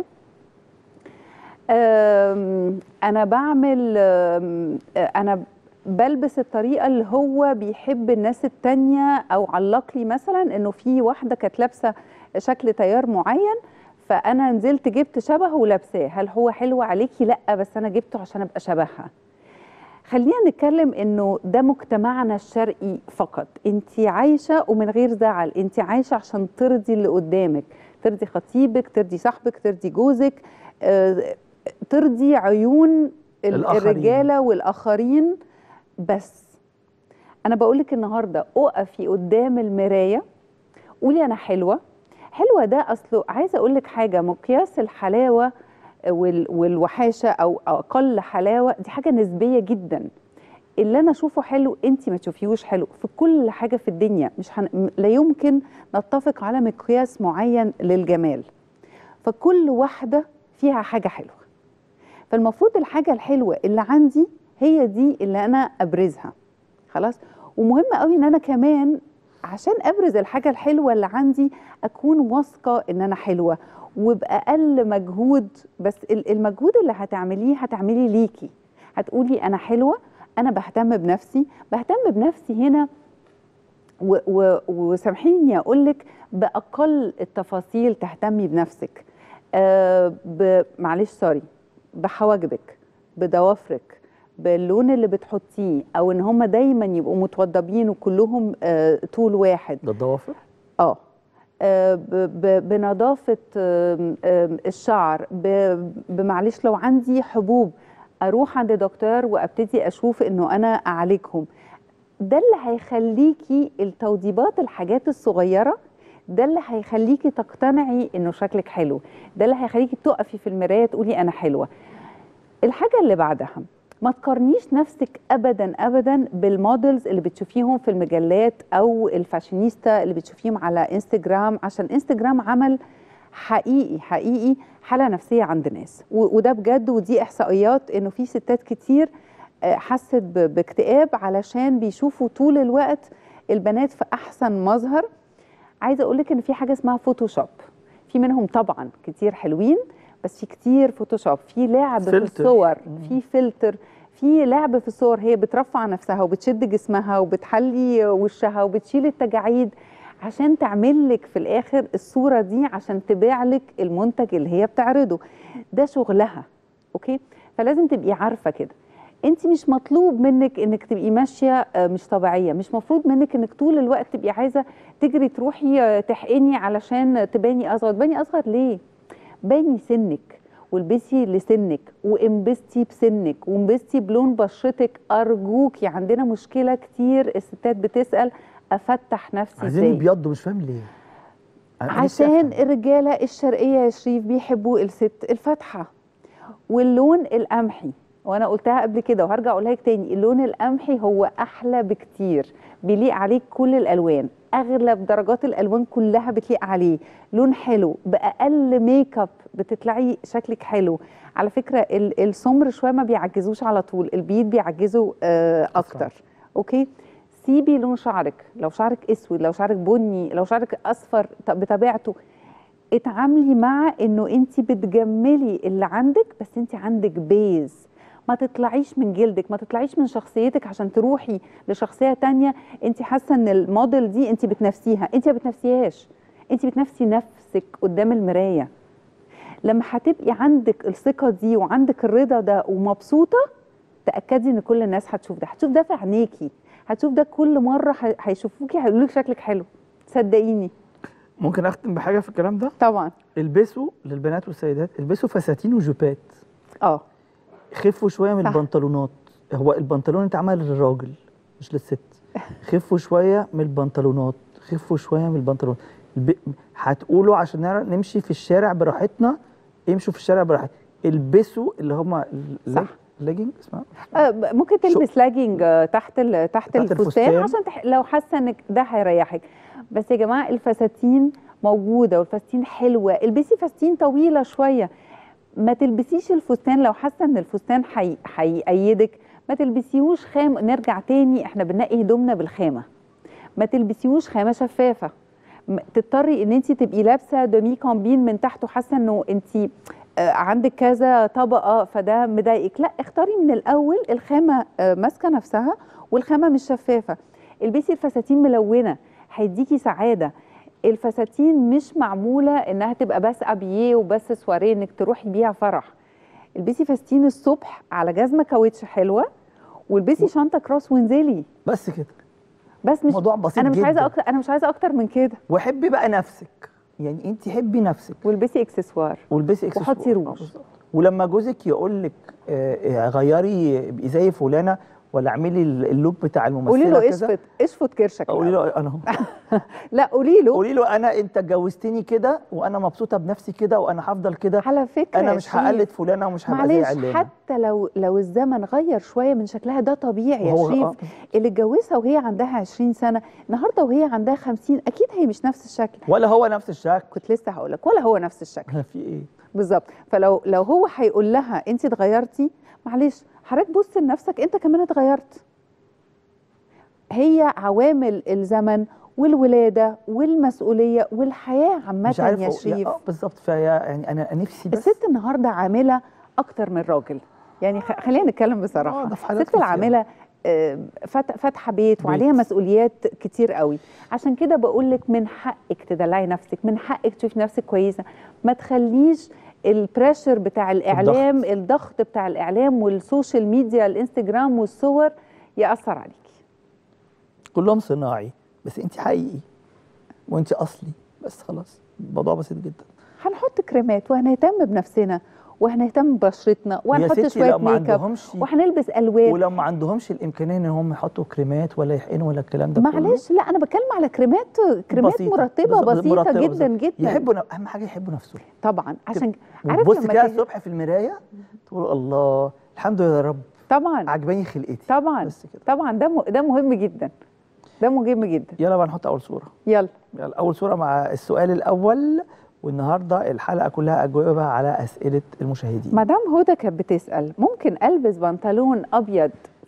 أم، انا بعمل أم، انا بلبس الطريقه اللي هو بيحب الناس التانية او علق لي مثلا انه في واحده كانت لابسه شكل تيار معين فانا نزلت جبت شبهه ولابساه هل هو حلو عليكي لا بس انا جبته عشان ابقى شبهها خلينا نتكلم انه ده مجتمعنا الشرقي فقط انت عايشه ومن غير زعل انت عايشه عشان ترضي اللي قدامك ترضي خطيبك ترضي صاحبك ترضي جوزك آه، ترضي عيون ال- الآخرين. الرجاله والاخرين بس انا بقولك النهارده اقفي قدام المرايه قولي انا حلوه حلوه ده اصله عايزه اقول لك حاجه مقياس الحلاوه وال- والوحاشه او اقل حلاوه دي حاجه نسبيه جدا اللي انا اشوفه حلو انت ما تشوفيهوش حلو في كل حاجه في الدنيا مش هن... لا يمكن نتفق على مقياس معين للجمال فكل واحده فيها حاجه حلوه فالمفروض الحاجه الحلوه اللي عندي هي دي اللي انا ابرزها خلاص ومهم قوي ان انا كمان عشان ابرز الحاجه الحلوه اللي عندي اكون واثقه ان انا حلوه وباقل مجهود بس ال- المجهود اللي هتعمليه هتعمليه ليكي هتقولي انا حلوه انا بهتم بنفسي بهتم بنفسي هنا و- و- وسامحيني اقول لك باقل التفاصيل تهتمي بنفسك آه ب- معلش سوري بحواجبك بضوافرك باللون اللي بتحطيه او ان هم دايما يبقوا متوضبين وكلهم آه طول واحد ده الضوافر اه آه، ب- ب- بنظافة آم، آم، الشعر ب- بمعلش لو عندي حبوب أروح عند دكتور وأبتدي أشوف إنه أنا أعالجهم ده اللي هيخليكي التوضيبات الحاجات الصغيرة ده اللي هيخليكي تقتنعي إنه شكلك حلو ده اللي هيخليكي تقفي في المراية تقولي أنا حلوة الحاجة اللي بعدها ما تقارنيش نفسك ابدا ابدا بالمودلز اللي بتشوفيهم في المجلات او الفاشينيستا اللي بتشوفيهم على انستجرام عشان انستجرام عمل حقيقي حقيقي حاله نفسيه عند ناس و- وده بجد ودي احصائيات انه في ستات كتير آه، حست ب- باكتئاب علشان بيشوفوا طول الوقت البنات في احسن مظهر عايزه اقول لك ان في حاجه اسمها فوتوشوب في منهم طبعا كتير حلوين بس في كتير فوتوشوب في لعب في فلتر. الصور في فلتر في لعب في الصور هي بترفع نفسها وبتشد جسمها وبتحلي وشها وبتشيل التجاعيد عشان تعمل لك في الاخر الصوره دي عشان تبيع لك المنتج اللي هي بتعرضه ده شغلها اوكي فلازم تبقي عارفه كده انت مش مطلوب منك انك تبقي ماشيه آه، مش طبيعيه مش مفروض منك انك طول الوقت تبقي عايزه تجري تروحي آه، تحقني علشان تباني اصغر تباني اصغر ليه باني سنك والبسي لسنك وانبسطي بسنك وانبسطي بلون بشرتك ارجوكي عندنا مشكله كتير الستات بتسال افتح نفسي عايزين ازاي يبيضوا مش فاهم ليه أنا نفسي عشان أفهم. الرجاله الشرقيه يا شريف بيحبوا الست الفاتحه واللون القمحي وانا قلتها قبل كده وهرجع اقولها لك تاني اللون القمحي هو احلى بكتير بيليق عليك كل الالوان اغلب درجات الالوان كلها بتليق عليه لون حلو باقل ميك اب بتطلعي شكلك حلو على فكره ال- السمر شويه ما بيعجزوش على طول البيض بيعجزوا آه اكتر اوكي سيبي لون شعرك لو شعرك اسود لو شعرك بني لو شعرك اصفر ط- بطبيعته اتعاملي مع انه انت بتجملي اللي عندك بس انت عندك بيز ما تطلعيش من جلدك ما تطلعيش من شخصيتك عشان تروحي لشخصيه تانية انت حاسه ان الموديل دي انت بتنافسيها انت ما بتنافسيهاش انت بتنافسي نفسك قدام المرايه لما هتبقي عندك الثقه دي وعندك الرضا ده ومبسوطه تاكدي ان كل الناس هتشوف ده هتشوف ده في عينيكي هتشوف ده كل مره ه- هيشوفوكي هيقولوا لك شكلك حلو صدقيني ممكن اختم بحاجه في الكلام ده طبعا البسوا للبنات والسيدات البسوا فساتين وجوبات اه خفوا شويه من صح. البنطلونات هو البنطلون اتعمل للراجل مش للست خفوا شويه من البنطلونات خفوا شويه من البنطلون الب... هتقولوا عشان نعرف نمشي في الشارع براحتنا امشوا في الشارع براحتنا البسوا اللي هم صح. الليجنج اسمها آه، ب- ممكن شو- تلبس لاجينج آه، تحت ال- تحت تحت الفستان الفستان. عشان تح... لو حاسه انك ده هيريحك بس يا جماعه الفساتين موجوده والفساتين حلوه البسي فساتين طويله شويه ما تلبسيش الفستان لو حاسه ان الفستان حي... هيأيدك ما تلبسيهوش خام نرجع تاني احنا بننقي هدومنا بالخامه ما تلبسيهوش خامه شفافه م- تضطري ان انت تبقي لابسه دومي كومبين من تحت وحاسه انه انت آه، عندك كذا طبقه فده مضايقك لا اختاري من الاول الخامه آه، ماسكه نفسها والخامه مش شفافه البسي الفساتين ملونه هيديكي سعاده الفساتين مش معموله انها تبقى بس ابييه وبس سواريه انك تروحي بيها فرح البسي فساتين الصبح على جزمه كاوتش حلوه والبسي شنطه كروس وانزلي بس كده بس مش موضوع بسيط انا مش عايزه جداً. اكتر انا مش عايزه اكتر من كده وحبي بقى نفسك يعني انت حبي نفسك والبسي اكسسوار والبسي اكسسوار وحطي روج. آه، بالظبط. ولما جوزك يقول لك آه، آه، غيري ابقي زي فلانه ولا اعملي ال- اللوك بتاع الممثله قولي له كذا، اشفط اشفط كرشك قولي الأول. له انا اهو لا قولي له قولي له انا انت اتجوزتني كده وانا مبسوطه بنفسي كده وانا هفضل كده على فكره انا يا مش شريف، هقلد فلانه ومش هبقى زي معلش علانه حتى لو لو الزمن غير شويه من شكلها ده طبيعي يا وهو- شريف آه. اللي اتجوزها وهي عندها 20 سنه النهارده وهي عندها 50 اكيد هي مش نفس الشكل ولا هو نفس الشكل كنت لسه هقول لك ولا هو نفس الشكل في ايه بالظبط فلو لو هو هيقول لها انت اتغيرتي معلش حضرتك بص لنفسك انت كمان اتغيرت هي عوامل الزمن والولاده والمسؤوليه والحياه عامه مش عارف يا هو- شريف اه بالظبط فهي يعني انا نفسي بس الست النهارده عامله اكتر من راجل يعني خ- خلينا نتكلم آه، بصراحه ده في حالات الست كتير. العامله آه، فات- فاتحه بيت وعليها بيت. مسؤوليات كتير قوي عشان كده بقول لك من حقك تدلعي نفسك من حقك تشوفي نفسك كويسه ما تخليش البريشر بتاع الاعلام الضغط, الضغط بتاع الاعلام والسوشيال ميديا الانستجرام والصور ياثر عليكي كلهم صناعي بس انت حقيقي وانت اصلي بس خلاص الموضوع بسيط جدا هنحط كريمات وهنهتم بنفسنا وهنهتم ببشرتنا وهنحط ستي شويه لو ما ميك اب عندهمش- وهنلبس الوان ولو ما عندهمش الامكانيه ان هم يحطوا كريمات ولا يحقنوا ولا الكلام ده كله، معلش لا انا بتكلم على كريمات كريمات بسيطة. مرطبه بالظبط، بسيطه مرطبة جدا بالظبط. جدا يحبوا ن- اهم حاجه يحبوا نفسهم طبعا عشان وتبص لما كده تيجي- الصبح في المرايه تقول الله الحمد لله يا رب طبعا عجباني خلقتي طبعا بس كده طبعا ده م- ده مهم جدا ده مهم جدا يلا بقى نحط اول صوره يلا يلا اول صوره مع السؤال الاول والنهارده الحلقه كلها اجوبه على اسئله المشاهدين مدام هدى كانت بتسال ممكن البس بنطلون ابيض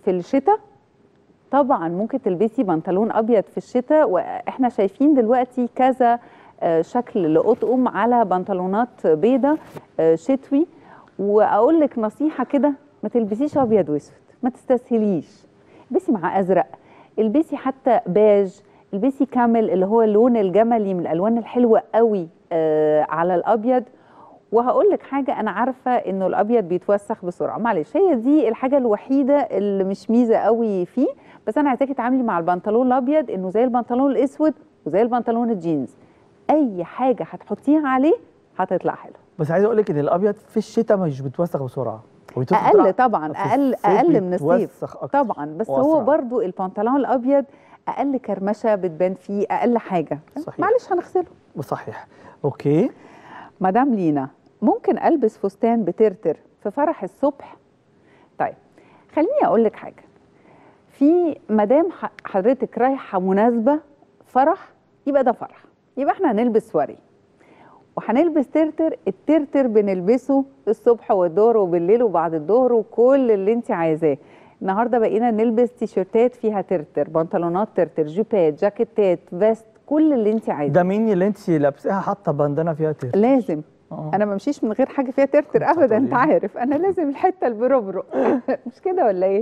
في الشتاء طبعا ممكن تلبسي بنطلون ابيض في الشتاء واحنا شايفين دلوقتي كذا آه، شكل لأطقم على بنطلونات بيضة آه، شتوي واقول لك نصيحه كده ما تلبسيش ابيض واسود ما تستسهليش البسي مع ازرق البسي حتى بيج البسي كامل اللي هو اللون الجملي من الالوان الحلوه قوي آه على الابيض وهقول لك حاجه انا عارفه انه الابيض بيتوسخ بسرعه معلش هي دي الحاجه الوحيده اللي مش ميزه قوي فيه بس انا عايزاكي تتعاملي مع البنطلون الابيض انه زي البنطلون الاسود وزي البنطلون الجينز اي حاجه هتحطيها عليه هتطلع حلو بس عايز اقول لك ان الابيض في الشتاء مش بيتوسخ بسرعه هو بيتوسخ اقل بسرعة، طبعا في اقل الصيف اقل من الصيف بيتوسخ أكتر طبعا بس وأسرع. هو برضو البنطلون الابيض اقل كرمشه بتبان فيه اقل حاجه صحيح. معلش هنغسله صحيح اوكي مدام لينا ممكن البس فستان بترتر في فرح الصبح طيب خليني اقول لك حاجه في مدام ح- حضرتك رايحه مناسبه فرح يبقى ده فرح يبقى احنا هنلبس سواري وهنلبس ترتر الترتر بنلبسه الصبح والظهر وبالليل وبعد الظهر وكل اللي انت عايزاه النهارده بقينا نلبس تيشرتات فيها ترتر بنطلونات ترتر جوبات جاكيتات فيست كل اللي انت عايزاه ده مين اللي انت لابساها حاطه باندانا فيها تير لازم آه. انا ما امشيش من غير حاجه فيها ترتر ابدا انت طبيعي. عارف انا لازم الحته البربرق مش كده ولا ايه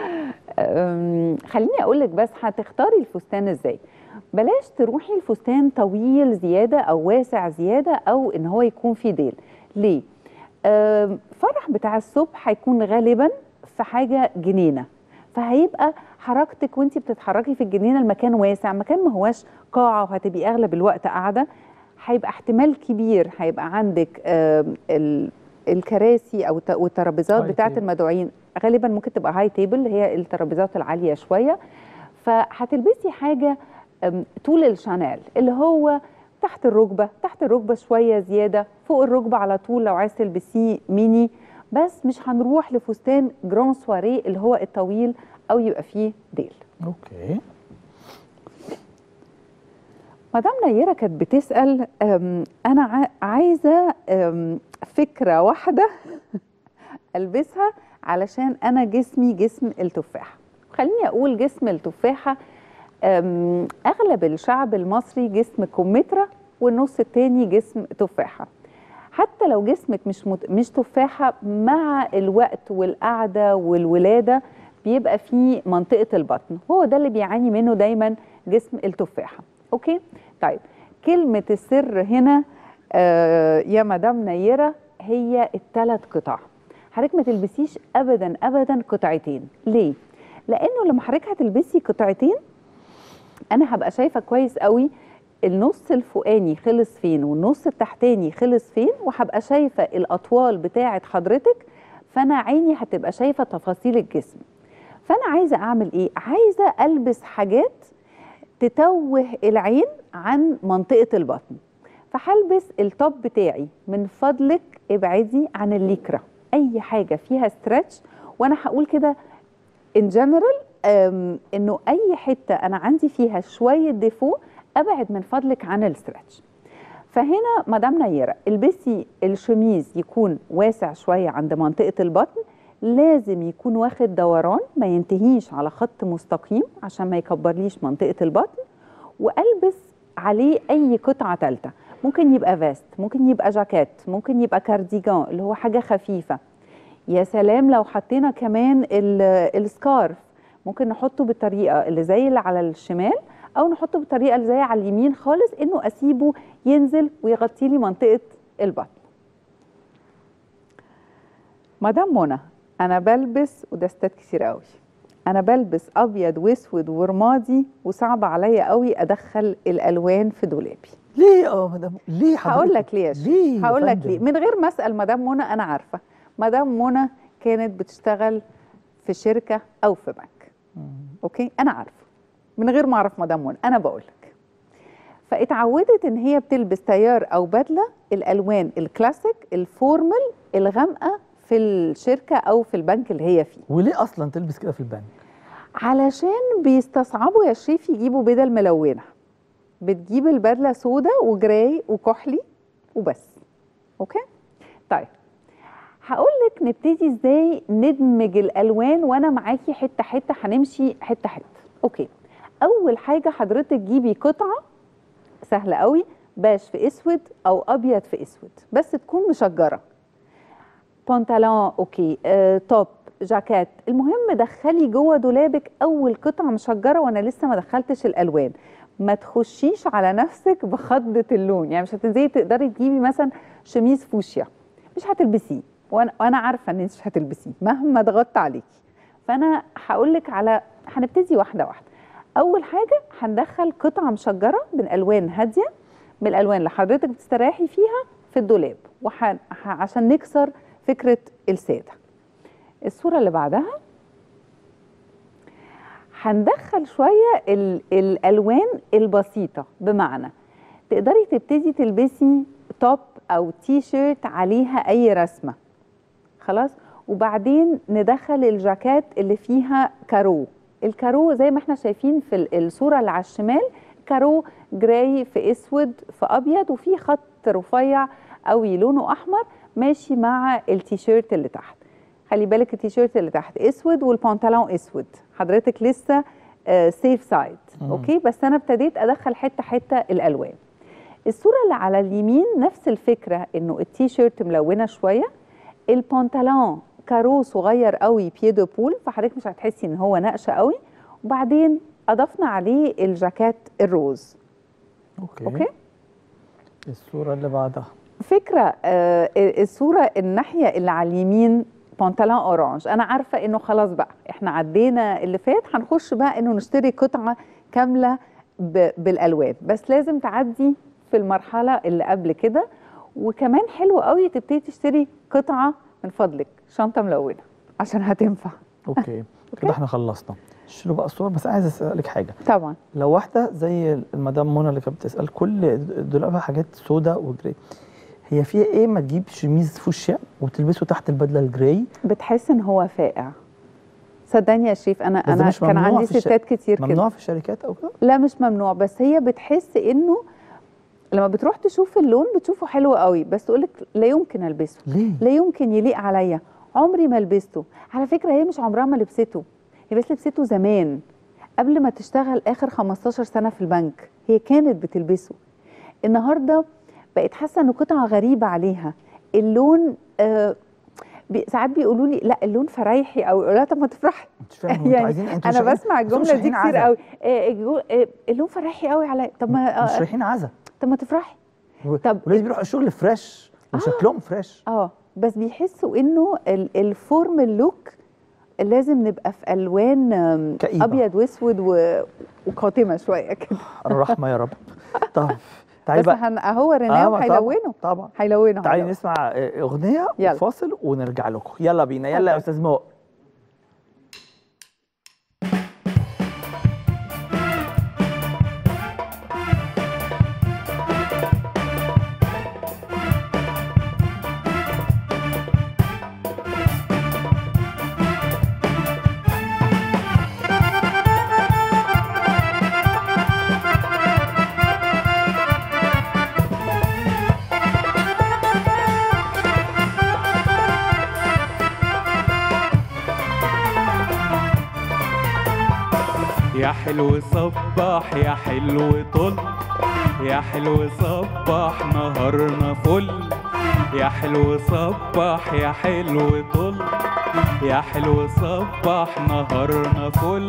أم، خليني اقول لك بس هتختاري الفستان ازاي بلاش تروحي الفستان طويل زياده او واسع زياده او ان هو يكون فيه ديل ليه أم، فرح بتاع الصبح هيكون غالبا في حاجه جنينه فهيبقى حركتك وانت بتتحركي في الجنينه المكان واسع مكان ما هواش قاعه وهتبقي اغلب الوقت قاعده هيبقى احتمال كبير هيبقى عندك آم، ال- الكراسي او الت- والترابيزات هاي بتاعه تيبل. المدعوين غالبا ممكن تبقى هاي تيبل هي الترابيزات العاليه شويه فهتلبسي حاجه آم، طول الشانيل اللي هو تحت الركبه تحت الركبه شويه زياده فوق الركبه على طول لو عايز تلبسيه ميني بس مش هنروح لفستان جران سواريه اللي هو الطويل او يبقى فيه ديل اوكي مدام نيرة كانت بتسأل أم، أنا ع- عايزة أم، فكرة واحدة ألبسها علشان أنا جسمي جسم التفاحة خليني أقول جسم التفاحة أم، أغلب الشعب المصري جسم كمثرى والنص التاني جسم تفاحة حتى لو جسمك مش مت... مش تفاحة مع الوقت والقعدة والولادة بيبقى فيه منطقة البطن هو ده اللي بيعاني منه دايما جسم التفاحة اوكي طيب كلمة السر هنا آه يا مدام نيرة هي الثلاث قطع حضرتك ما تلبسيش ابدا ابدا قطعتين ليه لانه لما حضرتك هتلبسي قطعتين انا هبقى شايفه كويس قوي النص الفوقاني خلص فين والنص التحتاني خلص فين وهبقى شايفه الاطوال بتاعه حضرتك فانا عيني هتبقى شايفه تفاصيل الجسم فانا عايزه اعمل ايه عايزه البس حاجات تتوه العين عن منطقه البطن فهلبس التوب بتاعي من فضلك ابعدي عن الليكرا اي حاجه فيها ستريتش وانا هقول كده ان جنرال انه اي حته انا عندي فيها شويه ديفو ابعد من فضلك عن الستريتش فهنا مدام نيره البسي الشميز يكون واسع شويه عند منطقه البطن لازم يكون واخد دوران ما ينتهيش على خط مستقيم عشان ما يكبرليش منطقه البطن والبس عليه اي قطعه ثالثه ممكن يبقى فيست ممكن يبقى جاكيت ممكن يبقى كارديجان اللي هو حاجه خفيفه يا سلام لو حطينا كمان ال- السكارف ممكن نحطه بالطريقه اللي زي اللي على الشمال او نحطه بالطريقه اللي زي على اليمين خالص انه اسيبه ينزل ويغطي لي منطقه البطن مدام منى انا بلبس وده ستات كتير قوي انا بلبس ابيض واسود ورمادي وصعب عليا قوي ادخل الالوان في دولابي ليه اه مدام ليه حضرتك هقول لك ليه يا شيخ. ليه يا هقول لك فندم؟ ليه من غير ما اسال مدام منى انا عارفه مدام منى كانت بتشتغل في شركه او في بنك اوكي انا عارفه من غير ما اعرف مدام منى انا بقول لك فاتعودت ان هي بتلبس تيار او بدله الالوان الكلاسيك الفورمال الغامقه في الشركه او في البنك اللي هي فيه وليه اصلا تلبس كده في البنك علشان بيستصعبوا يا شريف يجيبوا بدل ملونه بتجيب البدله سودا وجراي وكحلي وبس اوكي طيب هقول لك نبتدي ازاي ندمج الالوان وانا معاكي حته حته هنمشي حته حته اوكي اول حاجه حضرتك جيبي قطعه سهله قوي باش في اسود او ابيض في اسود بس تكون مشجره بنطلون اوكي آه، توب جاكيت المهم دخلي جوه دولابك اول قطعه مشجره وانا لسه ما دخلتش الالوان ما تخشيش على نفسك بخضه اللون يعني مش هتنزلي تقدري تجيبي مثلا شميز فوشيا مش هتلبسيه وانا وانا عارفه ان انت مش هتلبسيه مهما ضغطت عليكي فانا هقول لك على هنبتدي واحده واحده اول حاجه هندخل قطعه مشجره من الوان هاديه من الالوان اللي حضرتك بتستريحي فيها في الدولاب وح... ح- عشان نكسر فكره الساده الصوره اللي بعدها هندخل شويه ال... الالوان البسيطه بمعنى تقدري تبتدي تلبسي توب او تي شيرت عليها اي رسمه خلاص وبعدين ندخل الجاكيت اللي فيها كارو الكارو زي ما احنا شايفين في ال- الصوره اللي على الشمال كارو جراي في اسود في ابيض وفي خط رفيع قوي لونه احمر ماشي مع التيشيرت اللي تحت خلي بالك التيشيرت اللي تحت اسود والبنطلون اسود حضرتك لسه سيف سايد اوكي بس انا ابتديت ادخل حته حته الالوان الصوره اللي على اليمين نفس الفكره انه التيشيرت ملونه شويه البنطلون كارو صغير قوي بيدو بول فحضرتك مش هتحسي ان هو نقشه قوي وبعدين اضفنا عليه الجاكيت الروز اوكي اوكي الصوره اللي بعدها فكره آه الصوره الناحيه اللي على اليمين بنطلون اورانج انا عارفه انه خلاص بقى احنا عدينا اللي فات هنخش بقى انه نشتري قطعه كامله ب- بالالوان بس لازم تعدي في المرحله اللي قبل كده وكمان حلو قوي تبتدي تشتري قطعه من فضلك شنطه ملونه عشان هتنفع اوكي كده احنا خلصنا شنو بقى الصور بس عايز اسالك حاجه طبعا لو واحده زي المدام منى اللي كانت بتسال كل دولابها حاجات سودا وجراي هي فيها ايه ما تجيب شميز فوشيا وتلبسه تحت البدله الجراي بتحس ان هو فاقع صدقني يا شريف انا بس ده انا مش كان ممنوع عندي في الش- ستات كتير كده ممنوع في الشركات او كده لا مش ممنوع بس هي بتحس انه لما بتروح تشوف اللون بتشوفه حلو قوي بس تقولك لا يمكن البسه ليه لا يمكن يليق عليا عمري ما لبسته على فكره هي مش عمرها ما لبسته هي بس لبسته زمان قبل ما تشتغل اخر 15 سنه في البنك هي كانت بتلبسه النهارده بقت حاسه انه قطعه غريبه عليها اللون آه بي- ساعات بيقولوا لي لا اللون فريحي او يقولوا لها طب ما تفرحي مش فاهم انتوا يعني عايزين انتوا انا مش رايحين- بسمع بس هم مش الجمله دي رايحين كتير عزا. قوي آه، الجو- آه، اللون فريحي قوي عليا طب ما مش آه، رايحين عزا طب ما تفرحي و- طب- ولازم بيروحوا الشغل فريش وشكلهم فريش اه بس بيحسوا انه ال- الفورم اللوك لازم نبقى في الوان آم، كئيبة. ابيض واسود و- وقاتمه شويه كده الرحمه يا رب طب تعالي بس بقى هن... هو آه، رناو طبعاً، هيلونه طبعا هيلونه تعالي هيلونه. نسمع آه، اغنيه يلا. وفاصل ونرجع لكم يلا بينا يلا يا استاذ مو يا حلو صباح يا حلو طل يا حلو صباح نهارنا فل يا حلو صباح يا حلو طل يا حلو صباح نهارنا فل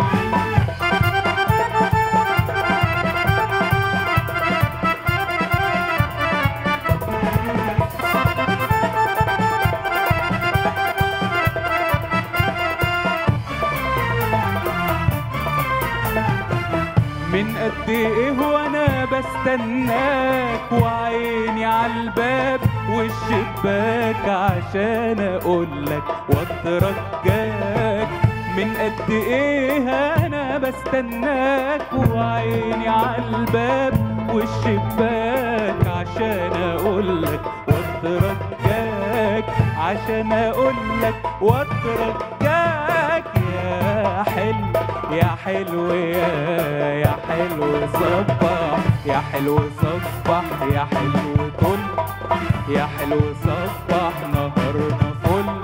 من قد ايه وانا بستناك وعيني عالباب والشباك عشان اقولك واترجاك من قد ايه انا بستناك وعيني عالباب والشباك عشان اقولك واترجاك عشان اقولك واترجاك يا حلو يا حلو يا يا حلو صباح يا حلو صباح يا حلو طل يا حلو صباح نهارنا فل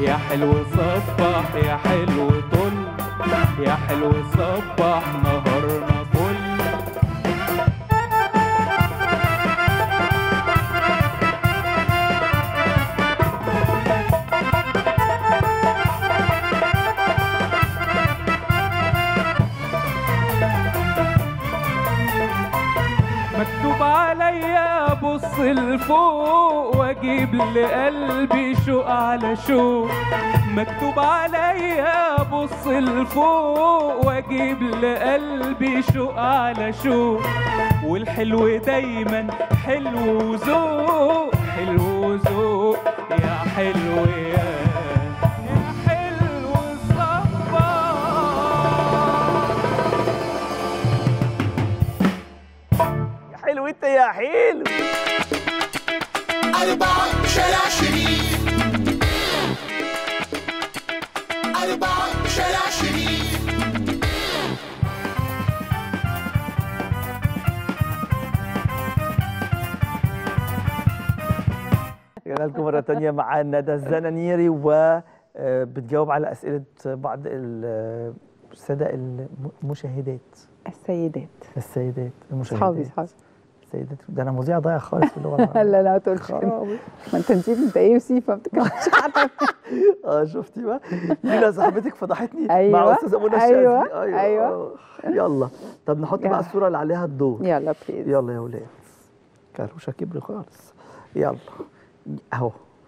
يا حلو صبح يا حلو طل يا حلو صبح نهارنا فل مكتوب عليا ابص لفوق واجيب لقلبي شوق على شوق مكتوب عليا ابص لفوق واجيب لقلبي شوق على شوق والحلو دايما حلو وذوق حلو وذوق يا حلو يا يا حلو الصباح يا حلو انت يا حلو أربعة شارع شريف أربعة شارع شريف رجعنا لكم مرة تانية مع ندى الزنانيري وبتجاوب على أسئلة بعض ال- السادة المشاهدات السيدات السيدات المشاهدات اصحابي اصحابي السيدات ده أنا مذيع ضايع خالص في اللغة العربية لا لا ما تقولش كده. خرابي. ما انت نسيت انت ايه وسيفه ما بتتكلمش عنها. اه شفتي بقى لينا صاحبتك فضحتني مع أيوة، أستاذة منى أيوة، الشاذلي أيوة. آه. يلا طب نحط يلا. بقى الصورة اللي عليها الدور يلا بليز يلا يا ولاد كاروشة كبر خالص يلا اهو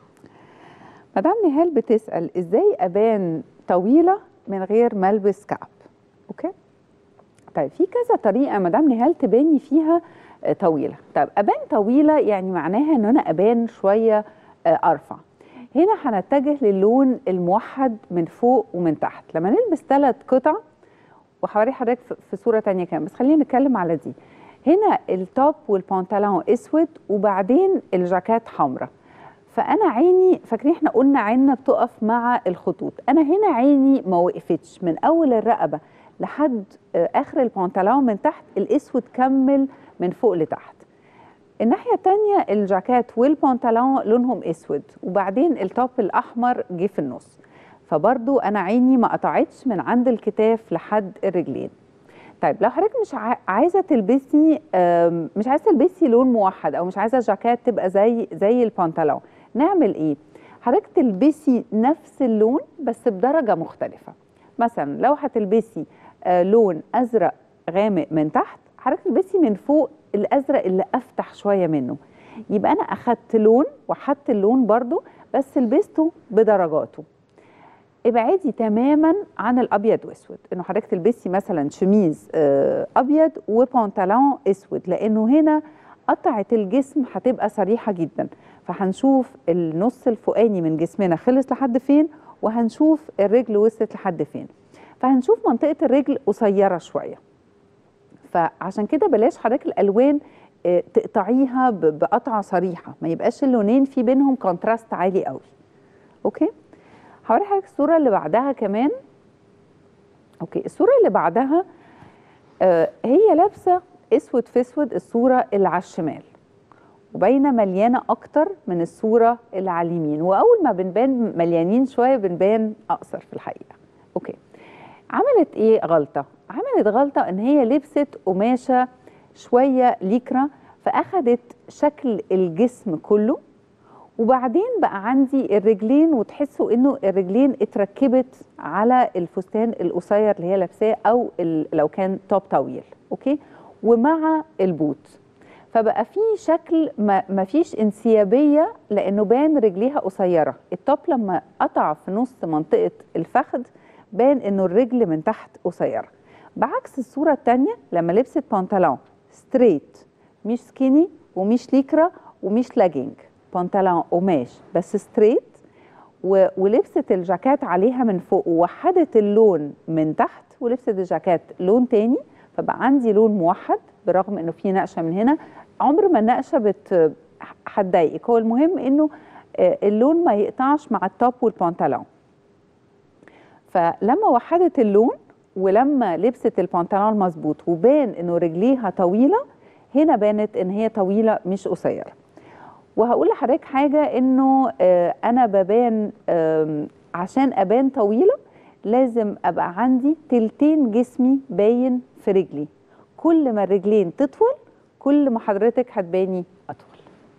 مدام نهال بتسأل ازاي ابان طويلة من غير ما البس كعب اوكي طيب في كذا طريقة مدام نهال تباني فيها آه، طويلة طيب ابان طويلة يعني معناها ان انا ابان شوية آه، ارفع هنا هنتجه للون الموحد من فوق ومن تحت لما نلبس ثلاث قطع وحواري حضرتك في- في صورة تانية كمان بس خلينا نتكلم على دي هنا التوب والبنطلون اسود وبعدين الجاكيت حمراء فانا عيني فاكرين احنا قلنا عيننا بتقف مع الخطوط انا هنا عيني ما وقفتش من اول الرقبه لحد آه، اخر البنطلون من تحت الاسود كمل من فوق لتحت الناحية التانية الجاكيت والبنطلون لونهم اسود وبعدين التوب الاحمر جه في النص فبرضو انا عيني ما قطعتش من عند الكتاف لحد الرجلين طيب لو حضرتك مش عا- عايزه تلبسي آم، مش عايزه تلبسي لون موحد او مش عايزه الجاكيت تبقى زي زي البنطلون نعمل ايه حضرتك تلبسي نفس اللون بس بدرجه مختلفه مثلا لو هتلبسي آه، لون ازرق غامق من تحت حضرتك تلبسي من فوق الازرق اللي افتح شويه منه يبقى انا اخدت لون وحدت اللون برضو بس لبسته بدرجاته ابعدي تماما عن الابيض واسود انه حضرتك تلبسي مثلا شميز آه، ابيض وبنطلون اسود لانه هنا قطعه الجسم هتبقى صريحه جدا فهنشوف النص الفوقاني من جسمنا خلص لحد فين وهنشوف الرجل وصلت لحد فين فهنشوف منطقه الرجل قصيره شويه فعشان كده بلاش حضرتك الالوان آه، تقطعيها ب- بقطعه صريحه ما يبقاش اللونين في بينهم كونتراست عالي قوي اوكي هوري حضرتك الصوره اللي بعدها كمان اوكي الصوره اللي بعدها آه هي لابسه اسود في اسود الصوره اللي على الشمال وباينه مليانه اكتر من الصوره اللي على اليمين واول ما بنبان مليانين شويه بنبان اقصر في الحقيقه اوكي عملت ايه غلطه عملت غلطه ان هي لبست قماشه شويه ليكرا فاخدت شكل الجسم كله وبعدين بقى عندي الرجلين وتحسوا انه الرجلين اتركبت على الفستان القصير اللي هي لابساه او ال- لو كان توب طويل اوكي ومع البوت فبقى في شكل ما ما فيش انسيابيه لانه بان رجليها قصيره التوب لما قطع في نص منطقه الفخذ بان انه الرجل من تحت قصيره بعكس الصوره الثانيه لما لبست بنطلون ستريت مش سكيني ومش ليكرا ومش لاجينج بنطلون قماش بس ستريت و- ولبست الجاكيت عليها من فوق ووحدت اللون من تحت ولبست الجاكيت لون تاني فبقى عندي لون موحد برغم انه في نقشه من هنا عمر ما النقشه بت هتضايقك هو المهم انه آه، اللون ما يقطعش مع التوب والبنطلون فلما وحدت اللون ولما لبست البنطلون مظبوط وبان انه رجليها طويله هنا بانت ان هي طويله مش قصيره وهقول لحضرتك حاجه انه آه، انا ببان آم، عشان ابان طويله لازم ابقى عندي تلتين جسمي باين في رجلي كل ما الرجلين تطول كل ما حضرتك هتباني اطول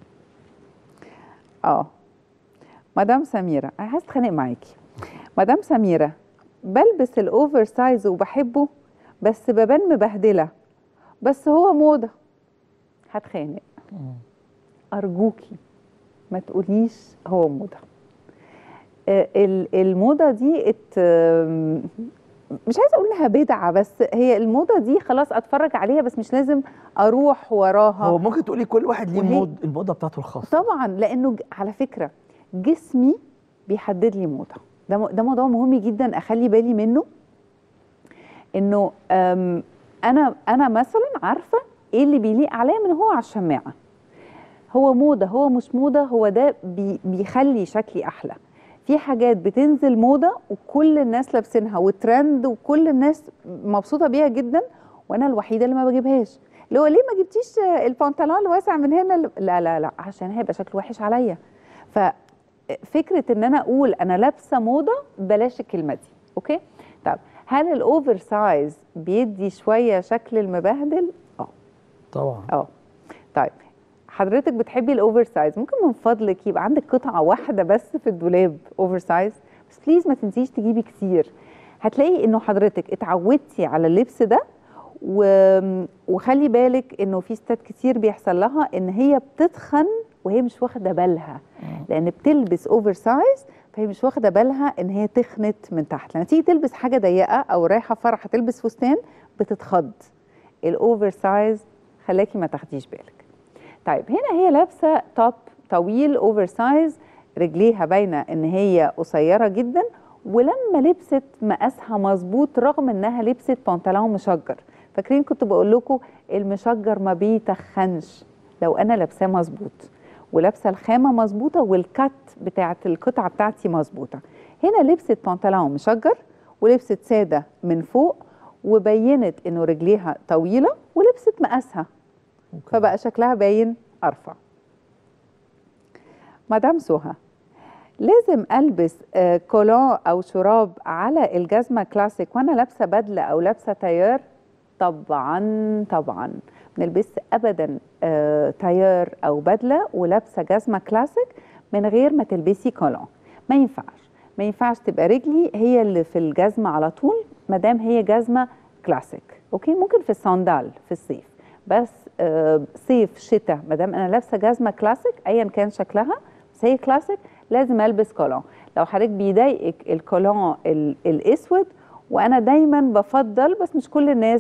اه مدام سميره انا عايز اتخانق معاكي مدام سميره بلبس الاوفر سايز وبحبه بس ببان مبهدله بس هو موضه هتخانق ارجوكي ما تقوليش هو موضه آه، ال- الموضه دي ات آم، مش عايزه اقول لها بدعه بس هي الموضه دي خلاص اتفرج عليها بس مش لازم اروح وراها هو ممكن تقولي كل واحد ليه وهي- مود الموضه بتاعته الخاصه طبعا لانه ج- على فكره جسمي بيحدد لي موضه ده م- ده موضوع مهم جدا اخلي بالي منه انه أم، انا انا مثلا عارفه ايه اللي بيليق عليا من هو على الشماعه هو موضه هو مش موضه هو ده بي بيخلي شكلي احلى في حاجات بتنزل موضه وكل الناس لابسينها وترند وكل الناس مبسوطه بيها جدا وانا الوحيده اللي ما بجيبهاش اللي هو ليه ما جبتيش البنطلون الواسع من هنا لا لا لا عشان هيبقى شكله وحش عليا ففكره ان انا اقول انا لابسه موضه بلاش الكلمه دي اوكي طب هل الاوفر سايز بيدي شويه شكل المبهدل اه طبعا اه طيب حضرتك بتحبي الاوفر سايز ممكن من فضلك يبقى عندك قطعه واحده بس في الدولاب اوفر سايز بس بليز ما تنسيش تجيبي كتير هتلاقي انه حضرتك اتعودتي على اللبس ده و... وخلي بالك انه في ستات كتير بيحصل لها ان هي بتتخن وهي مش واخده بالها لان بتلبس اوفر سايز فهي مش واخده بالها ان هي تخنت من تحت لما تيجي تلبس حاجه ضيقه او رايحه فرح تلبس فستان بتتخض الاوفر سايز خلاكي ما تاخديش بالك طيب هنا هي لابسه توب طويل اوفر سايز رجليها باينه ان هي قصيره جدا ولما لبست مقاسها مظبوط رغم انها لبست بنطلون مشجر فاكرين كنت بقول لكم المشجر ما بيتخنش لو انا لابساه مظبوط ولابسه الخامه مظبوطه والكت بتاعت القطعه بتاعتي مظبوطه هنا لبست بنطلون مشجر ولبست ساده من فوق وبينت انه رجليها طويله ولبست مقاسها فبقى شكلها باين ارفع مدام سهى لازم البس آه، كولون او شراب على الجزمه كلاسيك وانا لابسه بدله او لابسه تاير طبعا طبعا ما نلبس ابدا آه، تاير او بدله ولابسه جزمه كلاسيك من غير ما تلبسي كولون ما ينفعش ما ينفعش تبقى رجلي هي اللي في الجزمه على طول ما دام هي جزمه كلاسيك اوكي ممكن في الصندال في الصيف بس آه، صيف شتاء ما دام انا لابسه جزمه كلاسيك ايا كان شكلها بس هي كلاسيك لازم البس كولون لو حضرتك بيضايقك الكولون ال- الاسود وانا دايما بفضل بس مش كل الناس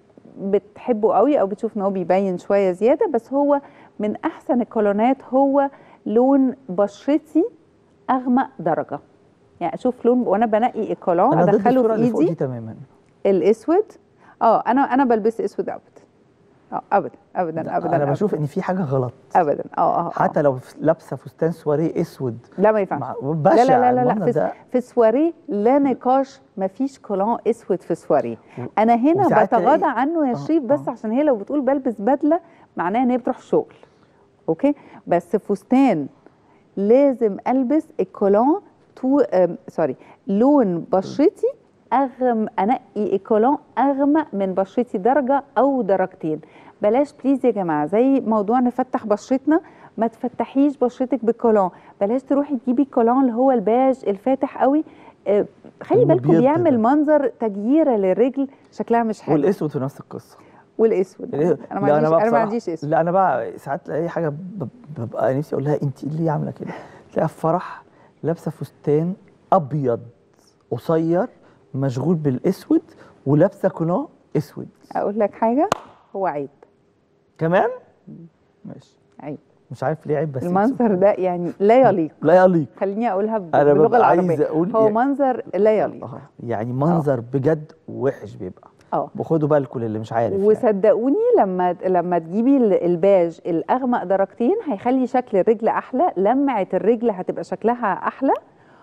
بتحبه قوي او بتشوف ان هو بيبين شويه زياده بس هو من احسن الكولونات هو لون بشرتي اغمق درجه يعني اشوف لون وانا بنقي الكولون انا ضد ادخله الصوره في اللي فوق دي ايدي تماما الاسود اه انا انا بلبس اسود ابدا اه ابدا ابدا ابدا انا أبداً. بشوف ان في حاجه غلط ابدا اه اه آه. حتى لو ف- لابسه فستان سواريه اسود لا ما ينفعش مع- لا بشع لا لا لا, لا. المنظر في, ده في سواريه لا نقاش ما فيش كولون اسود في سواريه انا هنا وساعات بتغاضى تلاقي- عنه يا آه، شريف بس آه. عشان هي لو بتقول بلبس بدله معناها ان هي بتروح شغل اوكي بس فستان لازم البس الكولون تو آم، سوري لون بشرتي اغم انقي الكولون اغمق من بشرتي درجه او درجتين بلاش بليز يا جماعه زي موضوع نفتح بشرتنا ما تفتحيش بشرتك بالكولون بلاش تروحي تجيبي الكولون اللي هو الباج الفاتح قوي آه، خلي بالكم المبيض بيعمل ده. منظر تجييره للرجل شكلها مش حلو والاسود في نفس القصه والاسود ليه؟ انا ما لا، عنديش بقى انا ما بصراحة- عنديش اسود لا انا بقى ساعات اي حاجه ب- ببقى نفسي اقول لها انت ليه عامله كده تلاقيها في فرح لابسه فستان ابيض قصير مشغول بالاسود ولابسه كولون اسود اقول لك حاجه هو عيب كمان ماشي عيب مش عارف ليه عيب بس المنظر ده يعني لا يليق لا يليق خليني اقولها ب- أنا باللغه ببقى عايز العربيه أقول هو يعني- منظر لا يليق آه، يعني منظر بجد وحش بيبقى اه وخدوا بالكم اللي مش عارف يعني. وصدقوني لما لما تجيبي ال- الباج الاغمق درجتين هيخلي شكل الرجل احلى لمعه الرجل هتبقى شكلها احلى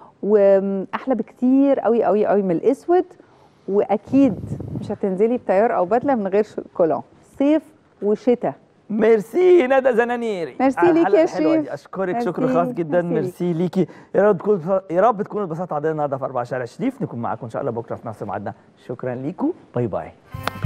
واحلى بكتير قوي قوي قوي من الاسود واكيد مش هتنزلي بتيار او بدله من غير ش- كولون صيف وشتاء ميرسي ندى زنانيري ميرسي على ليك الحلقة يا الحلوة شريف. دي. اشكرك ميرسي، شكر خاص جدا ميرسي ميرسي ليكي يا رب تكون يا رب تكونوا اتبسطتوا عندنا النهارده في 4 شارع شريف نكون معاكم ان شاء الله بكره في نفس ميعادنا شكرا ليكم باي باي